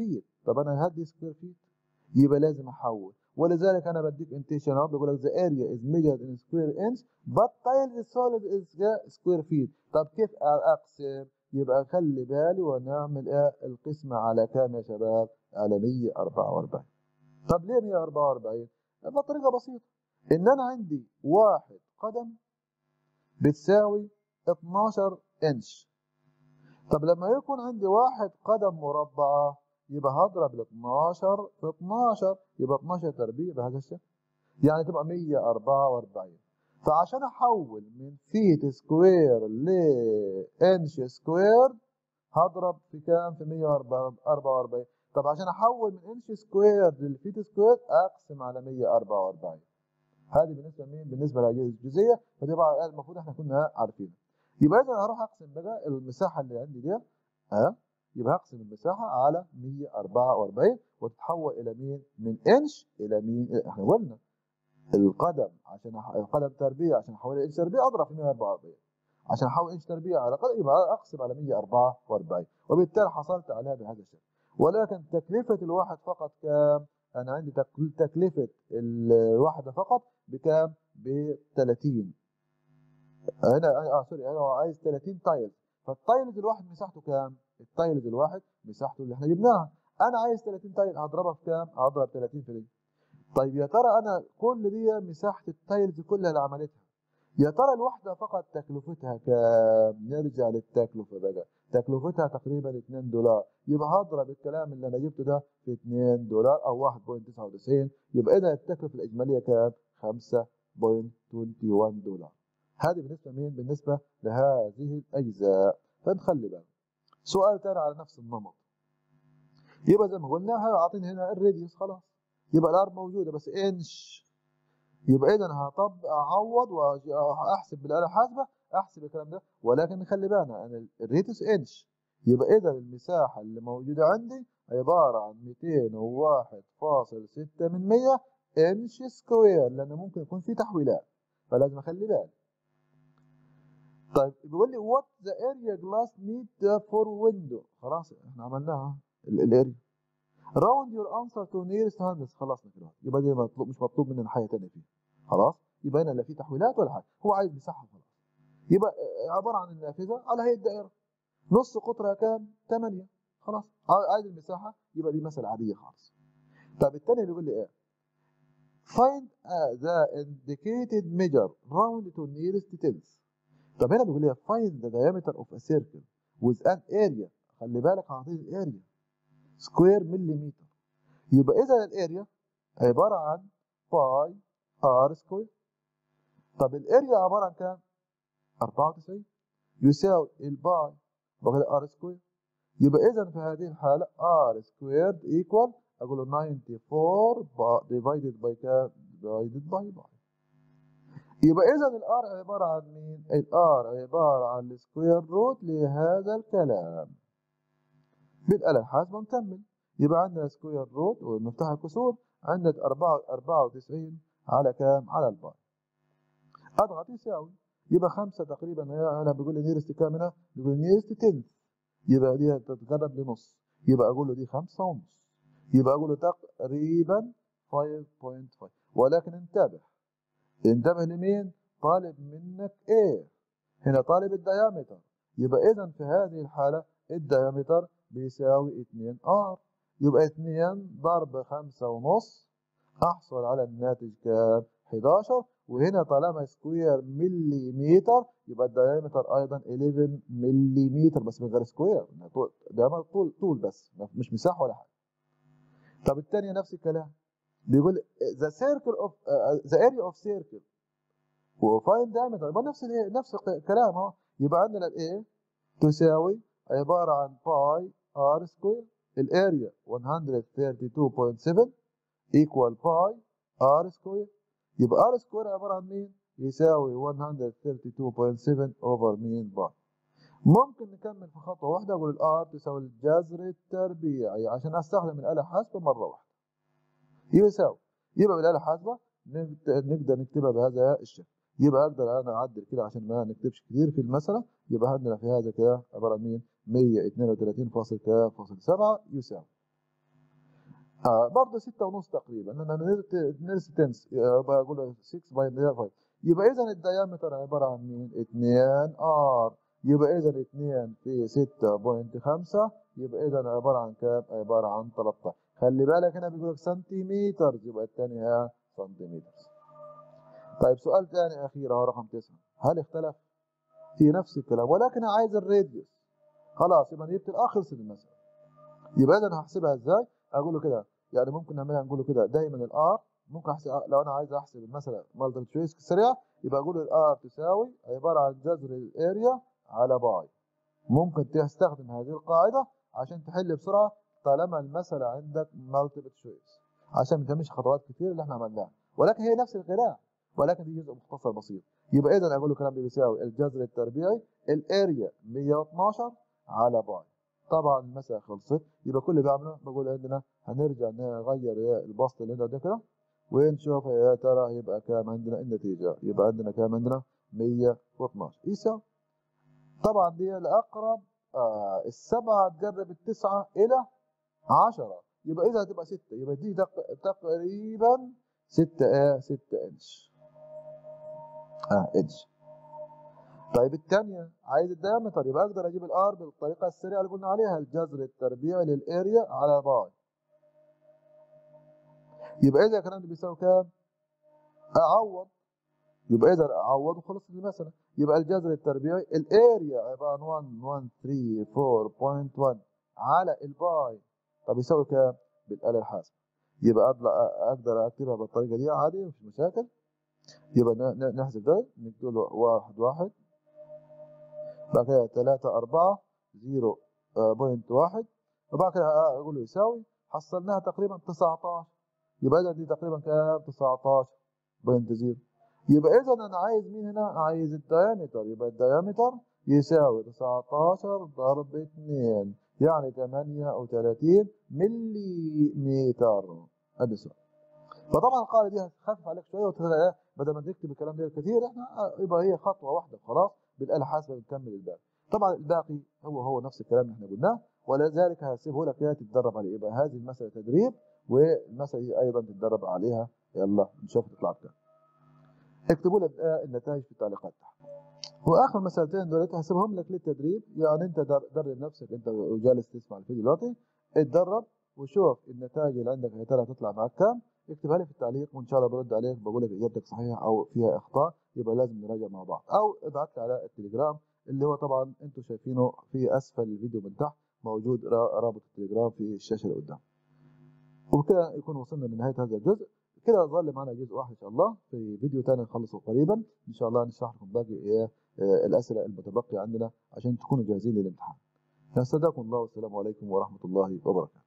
طب انا هدي سكوير فيت يبقى لازم احول ولذلك انا بديك انتيشن اهو بيقول لك the area is measured in square inch but tile is solid is square feet طب كيف اقسم يبقى خلي بالي ونعمل ايه القسمة على كام يا شباب على 144 طب ليه 144 بطريقة بسيطة ان انا عندي واحد قدم بتساوي 12 انش طب لما يكون عندي واحد قدم مربعة يبقى هضرب ال 12 في 12 يبقى 12 تربيع بهذا الشكل يعني تبقى 144 فعشان احول من فيت سكوير لانش سكوير هضرب في كام في 144 طب عشان احول من انش سكوير للفيت سكوير اقسم على 144 هذه بالنسبه لمين بالنسبه للجزئيه فتبقى المفروض احنا كنا عارفينها يبقى اذا هروح اقسم بقى المساحه اللي عندي دي ها يبقى هقسم المساحه على 144 وتتحول الى مين من انش الى مين احنا قلنا القدم عشان أح... القدم تربيع عشان احولها انش تربيع اضرب في 144 عشان احول انش تربيع على قدم يبقى اقسم على 144 وبالتالي حصلت عليها بهذا الشكل ولكن تكلفه الواحد فقط كام؟ انا عندي تكلفه الواحده فقط بكام؟ ب 30 هنا اه سوري انا عايز 30 تايل فالتايلز الواحد مساحته كام؟ التايلز الواحد مساحته اللي احنا جبناها انا عايز 30 تايل هضربها في كام؟ هضرب 30 في دي طيب يا ترى انا كل دي مساحه التايلز كلها اللي عملتها يا ترى الواحدة فقط تكلفتها كام؟ نرجع للتكلفة بقى، تكلفتها تقريبا 2 دولار، يبقى هضرب الكلام اللي أنا جبته ده في 2 دولار أو 1.99 يبقى إذا التكلفة الإجمالية كام؟ 5.21 دولار. هذه بالنسبة مين؟ بالنسبة لهذه الأجزاء، فنخلي بالنا. سؤال تاني على نفس النمط. يبقى زي ما قلنا أعطيني هنا الراديوس خلاص. يبقى الار موجودة بس انش يبقى اذا هطب اعوض واحسب بالاله الحاسبه احسب الكلام ده ولكن نخلي بالنا ان الريتس انش يبقى اذا المساحه اللي موجوده عندي عباره عن 201.6 من 100 انش سكوير لان ممكن يكون في تحويلات فلازم اخلي بالي طيب بيقول لي وات ذا اريا جلاس نيد فور ويندو خلاص احنا عملناها الاريا راوند يور انسر تو نيرست هاندس خلصنا كده يبقى دي مطلوب مش مطلوب مننا حاجه ثانيه فيه خلاص يبقى هنا لا في تحويلات ولا حاجه هو عايز مساحه خلاص يبقى عباره عن النافذه على هي الدائره نص قطرها كام 8 خلاص عايز المساحه يبقى دي مساله عاديه خالص طب الثاني بيقول لي ايه find uh, the indicated measure round to nearest tenth طب هنا بيقول لي find the diameter of a circle with an area خلي بالك عاطيني الاريا سكوير مليمتر يبقى اذا الاريا عباره عن باي ار سكوير طب الاريا عباره عن كام 94 يساوي الباي بقول ار سكوير يبقى اذا في هذه الحاله ار سكويرد ايكوال اقول له 94 ديفايدد باي كام ديفايدد باي باي يبقى اذا الار عباره عن مين الار عباره عن السكوير روت لهذا الكلام بالآلة الحاسبة نكمل يبقى عندنا سكوير روت ومفتاح الكسور عندنا 94 على كام؟ على الباي اضغط يساوي يبقى 5 تقريبا انا بيقول لي نيرست كام هنا؟ بيقول لي نيرست 10 يبقى دي تتقرب لنص يبقى اقول له دي 5 ونص يبقى اقول له تقريبا 5.5 ولكن انتبه انتبه لمين؟ طالب منك ايه؟ هنا طالب الديامتر يبقى اذا في هذه الحالة الديامتر بيساوي 2 ار يبقى 2 ضرب 5 ونص احصل على الناتج كام 11 وهنا طالما سكوير مليمتر يبقى الدايمتر ايضا 11 مليمتر بس من غير سكوير ده طول طول بس مش مساحه ولا حاجه طب الثانيه نفس الكلام بيقول ذا سيركل اوف ذا اريا اوف سيركل وفاين دايمتر يبقى نفس نفس الكلام اهو يبقى عندنا الايه تساوي عباره عن باي ار سكوير الاريا 132.7 ايكوال باي ار سكوير يبقى ار سكوير عباره عن مين؟ يساوي 132.7 اوفر مين باي ممكن نكمل في خطوه واحده اقول الار تساوي الجذر التربيعي عشان استخدم الاله الحاسبه مره واحده يساوي يبقى بالاله الحاسبه نقدر نكتبها بهذا الشكل يبقى اقدر انا اعدل كده عشان ما نكتبش كتير في المساله يبقى عندنا في هذا كده عباره عن مين 132.7 يساوي آه برضه 6 ونص تقريبا لان نيرس تنس يبقى اقول 6 باي 5 يبقى اذا الديامتر عباره عن مين 2 ار يبقى اذا 2 في 6.5 يبقى اذا عباره عن كام عباره عن 13 خلي بالك هنا بيقول لك سنتيمتر يبقى الثاني هي سنتيمتر طيب سؤال ثاني اخير اهو رقم 9 هل اختلف في نفس الكلام ولكن عايز الراديوس خلاص يبقى جبت الاخر خلصت المساله يبقى اذا هحسبها ازاي اقول له كده يعني ممكن نعملها نقول له كده دايما الار ممكن احسب لو انا عايز احسب المساله مالتيبل تشويس سريع يبقى اقول له الار تساوي عباره عن جذر الاريا على باي ممكن تستخدم هذه القاعده عشان تحل بسرعه طالما المساله عندك مالتيبل تشويس عشان ما تعملش خطوات كتير اللي احنا عملناها ولكن هي نفس القراءه ولكن دي جزء مختصر بسيط يبقى اذا اقول له الكلام ده بيساوي الجذر التربيعي الاريا 112 على باي طبعا المسألة خلصت يبقى كل اللي بعمله بقول عندنا هنرجع نغير البسط اللي عندنا ده كده ونشوف يا ترى هيبقى كام عندنا النتيجة يبقى عندنا كام عندنا 112 يساوي طبعا دي الأقرب آه السبعة تقرب التسعة إلى 10 يبقى إذا هتبقى 6 يبقى دي تقريبا 6 إيه 6 إنش اه إنش طيب الثانية عايز الدايمتر يبقى اقدر اجيب الار بالطريقة السريعة اللي قلنا عليها الجذر التربيعي للاريا على باي يبقى اذا كان بيساوي كام؟ اعوض يبقى اذا اعوض وخلصت المسألة يبقى الجذر التربيعي الاريا عبارة عن 134.1 على الباي طب يساوي كام؟ بالآلة الحاسبة يبقى اقدر اكتبها بالطريقة دي عادي مفيش مشاكل يبقى نحسب ده نكتب له واحد واحد بعد كده 3 4 0.1 وبعد كده اقول له يساوي حصلناها تقريبا 19 يبقى اذا دي تقريبا كام 19.0 يبقى اذا انا عايز مين هنا عايز الديامتر يبقى الديامتر يساوي 19 ضرب 2 يعني 38 ملي متر ادي السؤال فطبعا القاعده دي هتخفف عليك شويه وتلاقي بدل ما تكتب الكلام ده كتير احنا يبقى هي خطوه واحده خلاص بالاله الحاسبه بنكمل الباقي طبعا الباقي هو هو نفس الكلام اللي احنا قلناه ولذلك هسيبه لك اياها تتدرب عليه يبقى هذه المساله تدريب والمساله دي ايضا تتدرب عليها يلا نشوف تطلع بكام اكتبوا لي النتائج في التعليقات تحت واخر مسالتين دول هسيبهم لك للتدريب يعني انت درب نفسك انت وجالس تسمع الفيديو دلوقتي اتدرب وشوف النتائج اللي عندك يا ترى هتطلع معاك كام اكتبها لي في التعليق وان شاء الله برد عليك بقول لك اجابتك صحيحه او فيها اخطاء يبقى لازم نراجع مع بعض او ابعت لي على التليجرام اللي هو طبعا انتم شايفينه في اسفل الفيديو من تحت موجود رابط التليجرام في الشاشه اللي قدام وبكده يكون وصلنا لنهايه هذا الجزء كده ظل معنا جزء واحد ان شاء الله في فيديو ثاني نخلصه قريبا ان شاء الله نشرح لكم باقي ايه الاسئله المتبقيه عندنا عشان تكونوا جاهزين للامتحان نستودعكم الله والسلام عليكم ورحمه الله وبركاته